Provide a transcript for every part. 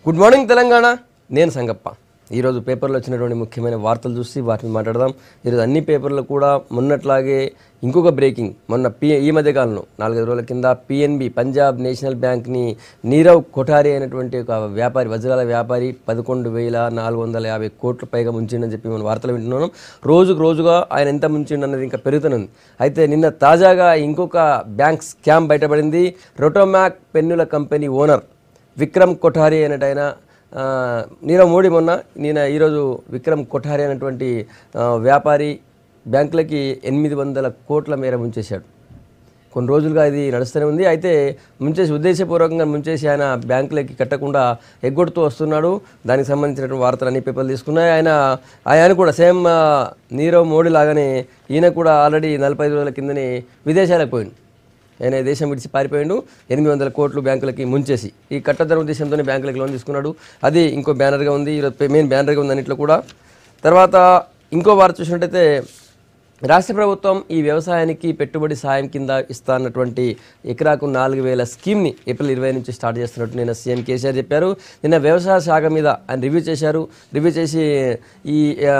Good morning Telangana నేను సంగప్ప ఈరోజు పేపర్లో వచ్చినటువంటి ముఖ్యమైన వార్తలు చూసి వాటిని మాట్లాడదాం ఈరోజు అన్ని పేపర్లు కూడా మొన్నట్లాగే ఇంకొక బ్రేకింగ్ మొన్న పి ఈ మధ్యకాలంలో నాలుగైదు రోజుల కింద పిఎన్బి పంజాబ్ నేషనల్ బ్యాంక్ని నీరవ్ కొఠారి అయినటువంటి ఒక వ్యాపారి వజ్రాల వ్యాపారి పదకొండు వేల నాలుగు వందల యాభై కోట్ల పైగా ముంచిండని చెప్పి మనం వార్తలు వింటున్నాం రోజుకు రోజుగా ఆయన ఎంత ముంచిండు అన్నది ఇంకా పెరుగుతున్నది అయితే నిన్న తాజాగా ఇంకొక బ్యాంక్ స్కామ్ బయటపడింది రొటోమాక్ పెన్నుల కంపెనీ ఓనర్ విక్రమ్ కొఠారి అనేట ఆయన ఆ, నీరవ్ మోడీ మొన్న నేను ఈరోజు విక్రమ్ కొఠారి అనేటువంటి ఆ, వ్యాపారి బ్యాంకులకి ఎనిమిది వందల కోట్ల మేర ముంచేశాడు కొన్ని రోజులుగా ఇది నడుస్తూనే ఉంది అయితే ముంచేసి ఉద్దేశపూర్వకంగా ముంచేసి ఆయన బ్యాంకులకి కట్టకుండా ఎగ్గొడుతూ వస్తున్నాడు దానికి సంబంధించినటువంటి వార్తలు అన్ని పేపర్లు తీసుకున్నాయి ఆయన ఆయన కూడా సేమ్ ఆ, నీరవ్ మోడీ లాగానే ఈయన కూడా ఆల్రెడీ నలభై ఐదు రోజుల కిందనే విదేశాలకు పోయిండు ఆయన దేశం విడిచి పారిపోయిండు ఎనిమిది వందల కోట్లు బ్యాంకులకి ముంచేసి ఈ కట్టధర ఉద్దేశంతోనే బ్యాంకులకి లోన్ తీసుకున్నాడు అది ఇంకో బ్యానర్గా ఉంది ఈరోజు మెయిన్ బ్యానర్గా ఉంది అన్నింటిలో కూడా తర్వాత ఇంకో వార్త చూసినట్టయితే రాష్ట్ర ప్రభుత్వం ఈ వ్యవసాయానికి పెట్టుబడి సాయం కింద ఇస్తా అన్నటువంటి ఎకరాకు నాలుగు వేల స్కీమ్ని ఏప్రిల్ ఇరవై నుంచి స్టార్ట్ చేస్తున్నట్టు నిన్న సీఎం కేసీఆర్ చెప్పారు నిన్న వ్యవసాయ శాఖ మీద ఆయన రివ్యూ చేశారు రివ్యూ చేసి ఈ ఆ,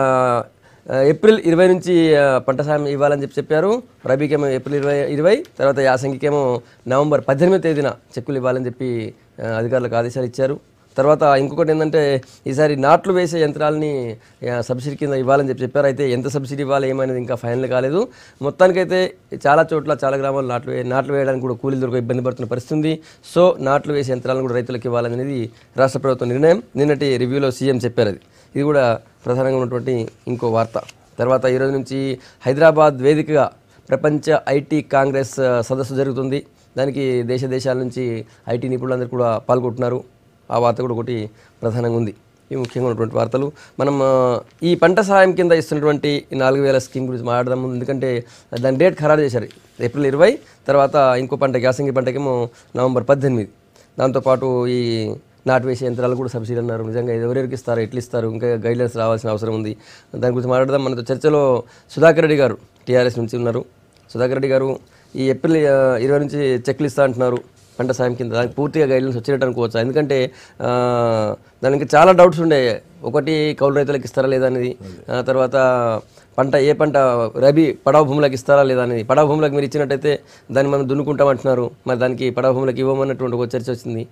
ఆ, ఏప్రిల్ ఇరవై నుంచి ఆ, పంట సాయం ఇవ్వాలని చెప్పి చెప్పారు రబీకేమో ఏప్రిల్ ఇరవై ఇరవై తర్వాత యాసంగికేమో నవంబర్ పద్దెనిమిది తేదీన చెక్కులు ఇవ్వాలని చెప్పి ఆ, అధికారులకు ఆదేశాలు ఇచ్చారు తర్వాత ఇంకొకటి ఏంటంటే ఈసారి నాట్లు వేసే యంత్రాలని ఆ, సబ్సిడీ కింద ఇవ్వాలని చెప్పి చెప్పారు అయితే ఎంత సబ్సిడీ ఇవ్వాలి ఏమనేది ఇంకా ఫైనల్ కాలేదు మొత్తానికైతే చాలా చోట్ల చాలా గ్రామాలు నాట్లు వే నాట్లు వేయడానికి కూడా కూలీలు దొరక ఇబ్బంది పడుతున్న పరిస్థితి ఉంది సో నాట్లు వేసే యంత్రాలను కూడా రైతులకు ఇవ్వాలనేది రాష్ట్ర ప్రభుత్వం నిర్ణయం నిన్నటి రివ్యూలో సీఎం చెప్పారు అది ఇది కూడా ప్రధానంగా ఉన్నటువంటి ఇంకో వార్త తర్వాత ఈరోజు నుంచి హైదరాబాద్ వేదికగా ప్రపంచ ఐటీ కాంగ్రెస్ ఆ, సదస్సు జరుగుతుంది దానికి దేశ దేశాల నుంచి ఐటీ నిపుణులందరూ కూడా పాల్గొంటున్నారు ఆ వార్త కూడా ఒకటి ప్రధానంగా ఉంది ఇవి ముఖ్యంగా ఉన్నటువంటి వార్తలు మనం ఆ, ఈ పంట సహాయం కింద ఇస్తున్నటువంటి ఈ నాలుగు వేల స్కీమ్ గురించి మాట్లాడదాం ఎందుకంటే దాని డేట్ ఖరారు చేశారు ఏప్రిల్ ఇరవై తర్వాత ఇంకో పంట యాసంగి పంటకేమో నవంబర్ పద్దెనిమిది దాంతోపాటు ఈ నాటు వేసే యంత్రాలు కూడా సబ్సిడీ అన్నారు నిజంగా ఇది ఎవరెవరికి ఇస్తారు ఎట్లా ఇస్తారు ఇంకా గైడ్లైన్స్ రావాల్సిన అవసరం ఉంది దాని గురించి మాట్లాడదాం మనతో చర్చలో సుధాకర్ రెడ్డి గారు టీఆర్ఎస్ నుంచి ఉన్నారు సుధాకర్ రెడ్డి గారు ఈ ఏప్రిల్ ఆ, ఇరవై నుంచి చెక్లు ఇస్తా అంటున్నారు పంట సాయం కింద దానికి పూర్తిగా గైడ్లైన్స్ వచ్చినట్టు అనుకోవచ్చు ఎందుకంటే ఆ, దానికి చాలా డౌట్స్ ఉండే ఒకటి కౌలు రైతులకు ఇస్తారా లేదా అనేది ఆ, తర్వాత పంట ఏ పంట రబీ పడవ భూములకు ఇస్తారా లేదా అనేది పడవ భూములకు మీరు ఇచ్చినట్టయితే దాన్ని మనం దున్నుకుంటాం అంటున్నారు మరి దానికి పడవ భూములకు ఇవ్వమన్నటువంటి ఒక చర్చ వచ్చింది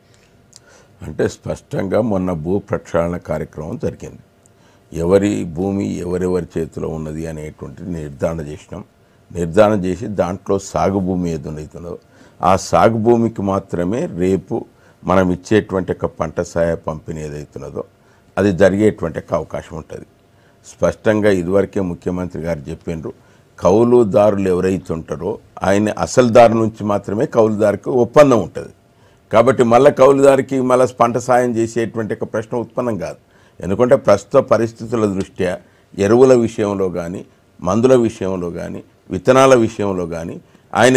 అంటే స్పష్టంగా మొన్న భూ ప్రక్షాళన కార్యక్రమం జరిగింది ఎవరి భూమి ఎవరెవరి చేతిలో ఉన్నది అనేటువంటి నిర్ధారణ చేసినాం నిర్ధారణ చేసి దాంట్లో సాగు భూమి ఏది ఉన్నదో ఆ సాగు భూమికి మాత్రమే రేపు మనం ఇచ్చేటువంటి ఒక పంట సహాయ పంపిణీ ఏదైతున్నదో అది జరిగేటువంటి ఒక అవకాశం ఉంటుంది స్పష్టంగా ఇదివరకే ముఖ్యమంత్రి గారు చెప్పిండ్రు కౌలుదారులు ఎవరైతే ఉంటారో ఆయన అసలుదారు నుంచి మాత్రమే కౌలుదారికి ఒప్పందం ఉంటుంది కాబట్టి మళ్ళీ కౌలుదారికి మళ్ళీ పంట సాయం చేసేటువంటి ఒక ప్రశ్న ఉత్పన్నం కాదు ఎందుకంటే ప్రస్తుత పరిస్థితుల దృష్ట్యా ఎరువుల విషయంలో కానీ మందుల విషయంలో కానీ విత్తనాల విషయంలో కానీ ఆయన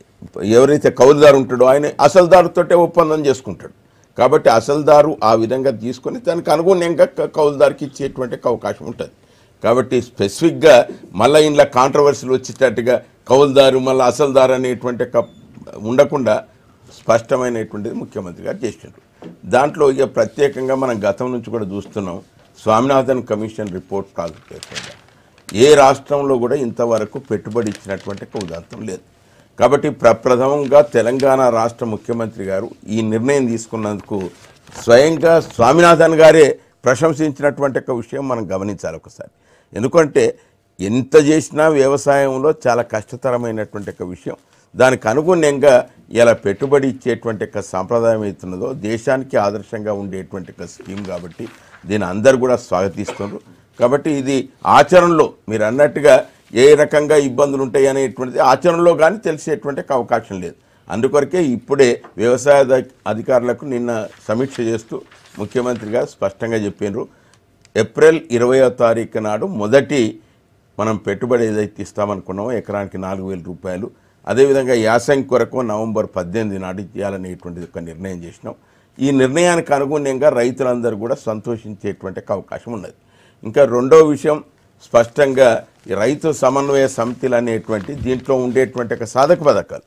ఎవరైతే కౌలుదారు ఉంటాడో ఆయన అసలుదారుతోటే ఒప్పందం చేసుకుంటాడు కాబట్టి అసలుదారు ఆ విధంగా తీసుకొని దానికి అనుగుణంగా క- కౌలుదారికి ఇచ్చేటువంటి ఒక అవకాశం ఉంటుంది కాబట్టి స్పెసిఫిక్గా మళ్ళీ ఇంట్లో కాంట్రవర్సీలు వచ్చేటట్టుగా కౌలుదారు మళ్ళీ అసలుదారు అనేటువంటి ఒక ఉండకుండా స్పష్టమైనటువంటిది ముఖ్యమంత్రి గారు చేసిండ్రు దాంట్లో ఇక ప్రత్యేకంగా మనం గతం నుంచి కూడా చూస్తున్నాం స్వామినాథన్ కమిషన్ రిపోర్ట్ ప్రాజెక్ట్ ఏ రాష్ట్రంలో కూడా ఇంతవరకు పెట్టుబడి ఇచ్చినటువంటి ఒక ఉదాంతం లేదు కాబట్టి ప్రప్రథమంగా తెలంగాణ రాష్ట్ర ముఖ్యమంత్రి గారు ఈ నిర్ణయం తీసుకున్నందుకు స్వయంగా స్వామినాథన్ గారే ప్రశంసించినటువంటి ఒక విషయం మనం గమనించాలి ఒకసారి ఎందుకంటే ఎంత చేసినా వ్యవసాయంలో చాలా కష్టతరమైనటువంటి ఒక విషయం దానికి అనుగుణంగా ఇలా పెట్టుబడి ఇచ్చేటువంటి ఒక సాంప్రదాయం అవుతున్నదో దేశానికి ఆదర్శంగా ఉండేటువంటి ఒక స్కీమ్ కాబట్టి దీన్ని అందరు కూడా స్వాగతిస్తున్నారు కాబట్టి ఇది ఆచరణలో మీరు అన్నట్టుగా ఏ రకంగా ఇబ్బందులు ఉంటాయి అనేటువంటిది ఆచరణలో కానీ తెలిసేటువంటి ఒక అవకాశం లేదు అందుకొరకే ఇప్పుడే వ్యవసాయ అధి- అధికారులకు నిన్న సమీక్ష చేస్తూ ముఖ్యమంత్రి గారు స్పష్టంగా చెప్పినారు ఏప్రిల్ ఇరవయో తారీఖు నాడు మొదటి మనం పెట్టుబడి ఏదైతే ఇస్తామనుకున్నామో ఎకరానికి నాలుగు వేల రూపాయలు అదేవిధంగా యాసంగి కొరకు నవంబర్ పద్దెనిమిది నాడు ఇవ్వాలనేటువంటిది ఒక నిర్ణయం చేసినాం ఈ నిర్ణయానికి అనుగుణంగా రైతులందరూ కూడా సంతోషించేటువంటి ఒక అవకాశం ఉన్నది ఇంకా రెండో విషయం స్పష్టంగా ఈ రైతు సమన్వయ సమితిలు అనేటువంటి దీంట్లో ఉండేటువంటి ఒక సాధక పథకాలు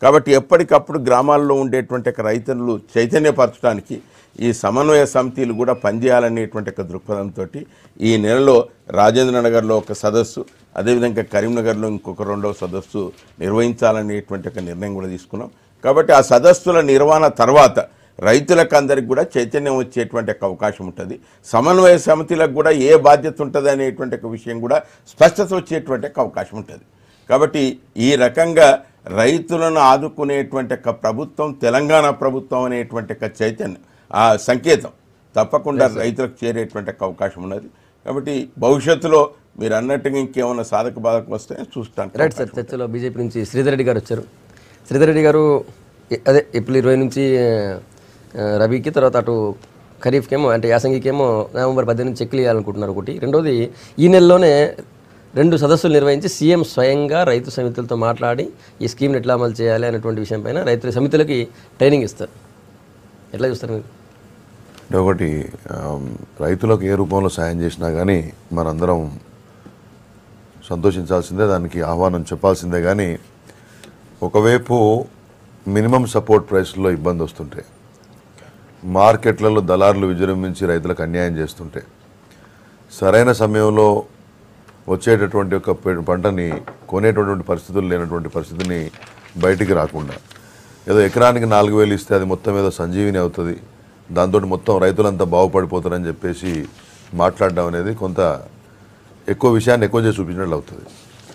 కాబట్టి ఎప్పటికప్పుడు గ్రామాల్లో ఉండేటువంటి ఒక రైతులు చైతన్యపరచడానికి ఈ సమన్వయ సమితిలు కూడా పనిచేయాలనేటువంటి ఒక దృక్పథంతో ఈ నెలలో రాజేంద్ర నగర్లో ఒక సదస్సు అదేవిధంగా కరీంనగర్లో ఇంకొక రెండవ సదస్సు నిర్వహించాలనేటువంటి ఒక నిర్ణయం కూడా తీసుకున్నాం కాబట్టి ఆ సదస్సుల నిర్వహణ తర్వాత రైతులకు అందరికి కూడా చైతన్యం వచ్చేటువంటి ఒక అవకాశం ఉంటుంది సమన్వయ సమితిలకు కూడా ఏ బాధ్యత ఉంటుంది అనేటువంటి ఒక విషయం కూడా స్పష్టత వచ్చేటువంటి ఒక అవకాశం ఉంటుంది కాబట్టి ఈ రకంగా రైతులను ఆదుకునేటువంటి ఒక ప్రభుత్వం తెలంగాణ ప్రభుత్వం అనేటువంటి ఒక చైతన్యం ఆ సంకేతం తప్పకుండా రైతులకు చేరేటువంటి ఒక అవకాశం ఉన్నది కాబట్టి భవిష్యత్తులో మీరు అన్నట్టుగా ఇంకేమైనా సాధక బాధకం వస్తే చూస్తాను రైట్ సార్ చర్చలో బీజేపీ నుంచి శ్రీధర్ రెడ్డి గారు వచ్చారు శ్రీధర్ రెడ్డి గారు ఎ- అదే ఏప్రిల్ ఇరవై నుంచి ఆ, రబీకి తర్వాత అటు ఖరీఫ్కేమో అంటే యాసంగికేమో నవంబర్ పద్దెనిమిది చెక్లు వేయాలనుకుంటున్నారు ఒకటి రెండోది ఈ నెలలోనే రెండు సదస్సులు నిర్వహించి సీఎం స్వయంగా రైతు సమితులతో మాట్లాడి ఈ స్కీమ్ని ఎట్లా అమలు చేయాలి అనేటువంటి విషయం పైన రైతు సమితులకి ట్రైనింగ్ ఇస్తారు ఎట్లా చూస్తారు మీరు అంటే ఒకటి ఆమ్, రైతులకు ఏ రూపంలో సాయం చేసినా కానీ మనందరం సంతోషించాల్సిందే దానికి ఆహ్వానం చెప్పాల్సిందే కానీ ఒకవైపు మినిమం సపోర్ట్ ప్రైస్లో ఇబ్బంది వస్తుంటే మార్కెట్లలో దళారులు విజృంభించి రైతులకు అన్యాయం చేస్తుంటే సరైన సమయంలో వచ్చేటటువంటి ఒక పె- పంటని కొనేటటువంటి పరిస్థితులు లేనటువంటి పరిస్థితిని బయటికి రాకుండా ఏదో ఎకరానికి నాలుగు వేలు ఇస్తే అది మొత్తం ఏదో సంజీవిని అవుతుంది దాంతో మొత్తం రైతులంతా బాగుపడిపోతారని చెప్పేసి మాట్లాడడం అనేది కొంత ఎక్కువ విషయాన్ని ఎక్కువ చేసి చూపించినట్లు అవుతుంది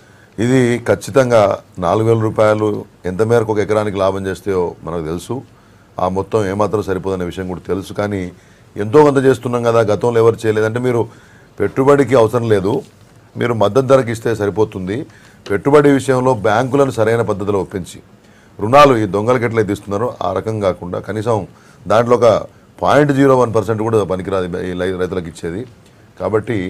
ఇది ఖచ్చితంగా నాలుగు వేల రూపాయలు ఎంత మేరకు ఒక ఎకరానికి లాభం చేస్తాయో మనకు తెలుసు ఆ మొత్తం ఏమాత్రం సరిపోదనే విషయం కూడా తెలుసు కానీ ఎంతో కొంత చేస్తున్నాం కదా గతంలో ఎవరు చేయలేదంటే మీరు పెట్టుబడికి అవసరం లేదు మీరు మద్దతు ధరకి ఇస్తే సరిపోతుంది పెట్టుబడి విషయంలో బ్యాంకులను సరైన పద్ధతిలో ఒప్పించి రుణాలు ఈ దొంగలకి ఎట్లయితే ఇస్తున్నారో ఆ రకం కాకుండా కనీసం దాంట్లో ఒక పాయింట్ జీరో వన్ పర్సెంట్ కూడా పనికిరాదు ఈ లై- రైతులకు ఇచ్చేది కాబట్టి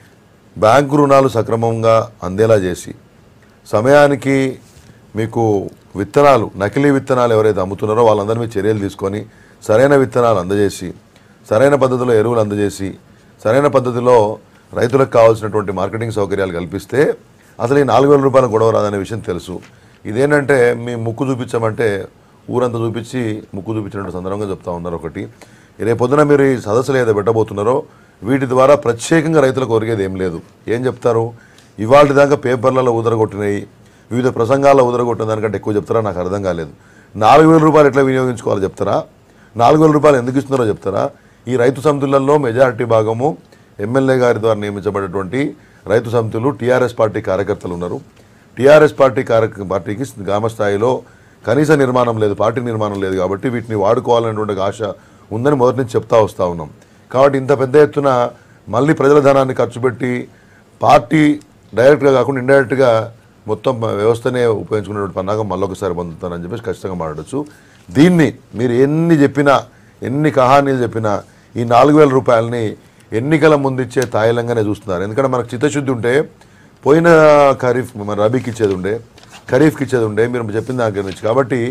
బ్యాంకు రుణాలు సక్రమంగా అందేలా చేసి సమయానికి మీకు విత్తనాలు నకిలీ విత్తనాలు ఎవరైతే అమ్ముతున్నారో వాళ్ళందరి మీద చర్యలు తీసుకొని సరైన విత్తనాలు అందజేసి సరైన పద్ధతిలో ఎరువులు అందజేసి సరైన పద్ధతిలో రైతులకు కావాల్సినటువంటి మార్కెటింగ్ సౌకర్యాలు కల్పిస్తే అసలు ఈ నాలుగు వేల రూపాయల గొడవ రాదనే విషయం తెలుసు ఇదేంటంటే మీ ముక్కు చూపించామంటే ఊరంతా చూపించి ముక్కు చూపించినట్టు సందర్భంగా చెప్తా ఉన్నారు ఒకటి రేపు పొద్దున మీరు ఈ సదస్సులు ఏదో పెట్టబోతున్నారో వీటి ద్వారా ప్రత్యేకంగా రైతులకు ఒరిగేది ఏం లేదు ఏం చెప్తారు ఇవాళ దాకా పేపర్లలో ఉదరగొట్టినాయి వివిధ ప్రసంగాల్లో ఉదరగొట్టిన దానికంటే ఎక్కువ చెప్తారా నాకు అర్థం కాలేదు నాలుగు వేల రూపాయలు ఎట్లా వినియోగించుకోవాలో చెప్తారా నాలుగు వేల రూపాయలు ఎందుకు ఇస్తున్నారో చెప్తారా ఈ రైతు సమితులలో మెజారిటీ భాగము ఎమ్మెల్యే గారి ద్వారా నియమించబడేటువంటి రైతు సమితులు టీఆర్ఎస్ పార్టీ కార్యకర్తలు ఉన్నారు టీఆర్ఎస్ పార్టీ కార్య పార్టీకి గ్రామ స్థాయిలో కనీస నిర్మాణం లేదు పార్టీ నిర్మాణం లేదు కాబట్టి వీటిని వాడుకోవాలనేటువంటి ఆశ ఉందని మొదటి నుంచి చెప్తా వస్తూ ఉన్నాం కాబట్టి ఇంత పెద్ద ఎత్తున మళ్ళీ ప్రజల ధనాన్ని ఖర్చు పెట్టి పార్టీ డైరెక్ట్గా కాకుండా ఇండైరెక్ట్గా మొత్తం వ్యవస్థనే ఉపయోగించుకునేటువంటి పన్నాగం మళ్ళొకసారి పొందుతానని చెప్పేసి ఖచ్చితంగా మాట్లాడచ్చు దీన్ని మీరు ఎన్ని చెప్పినా ఎన్ని కహానీలు చెప్పినా ఈ నాలుగు వేల రూపాయలని ఎన్నికల ముందు ఇచ్చే తాయిలంగానే చూస్తున్నారు ఎందుకంటే మనకు చిత్తశుద్ధి ఉంటే పోయిన ఖరీఫ్ మన రబీకి ఇచ్చేది ఉండే ఖరీఫ్కి ఇచ్చేది ఉండే మీరు చెప్పిన దాని నుంచి కాబట్టి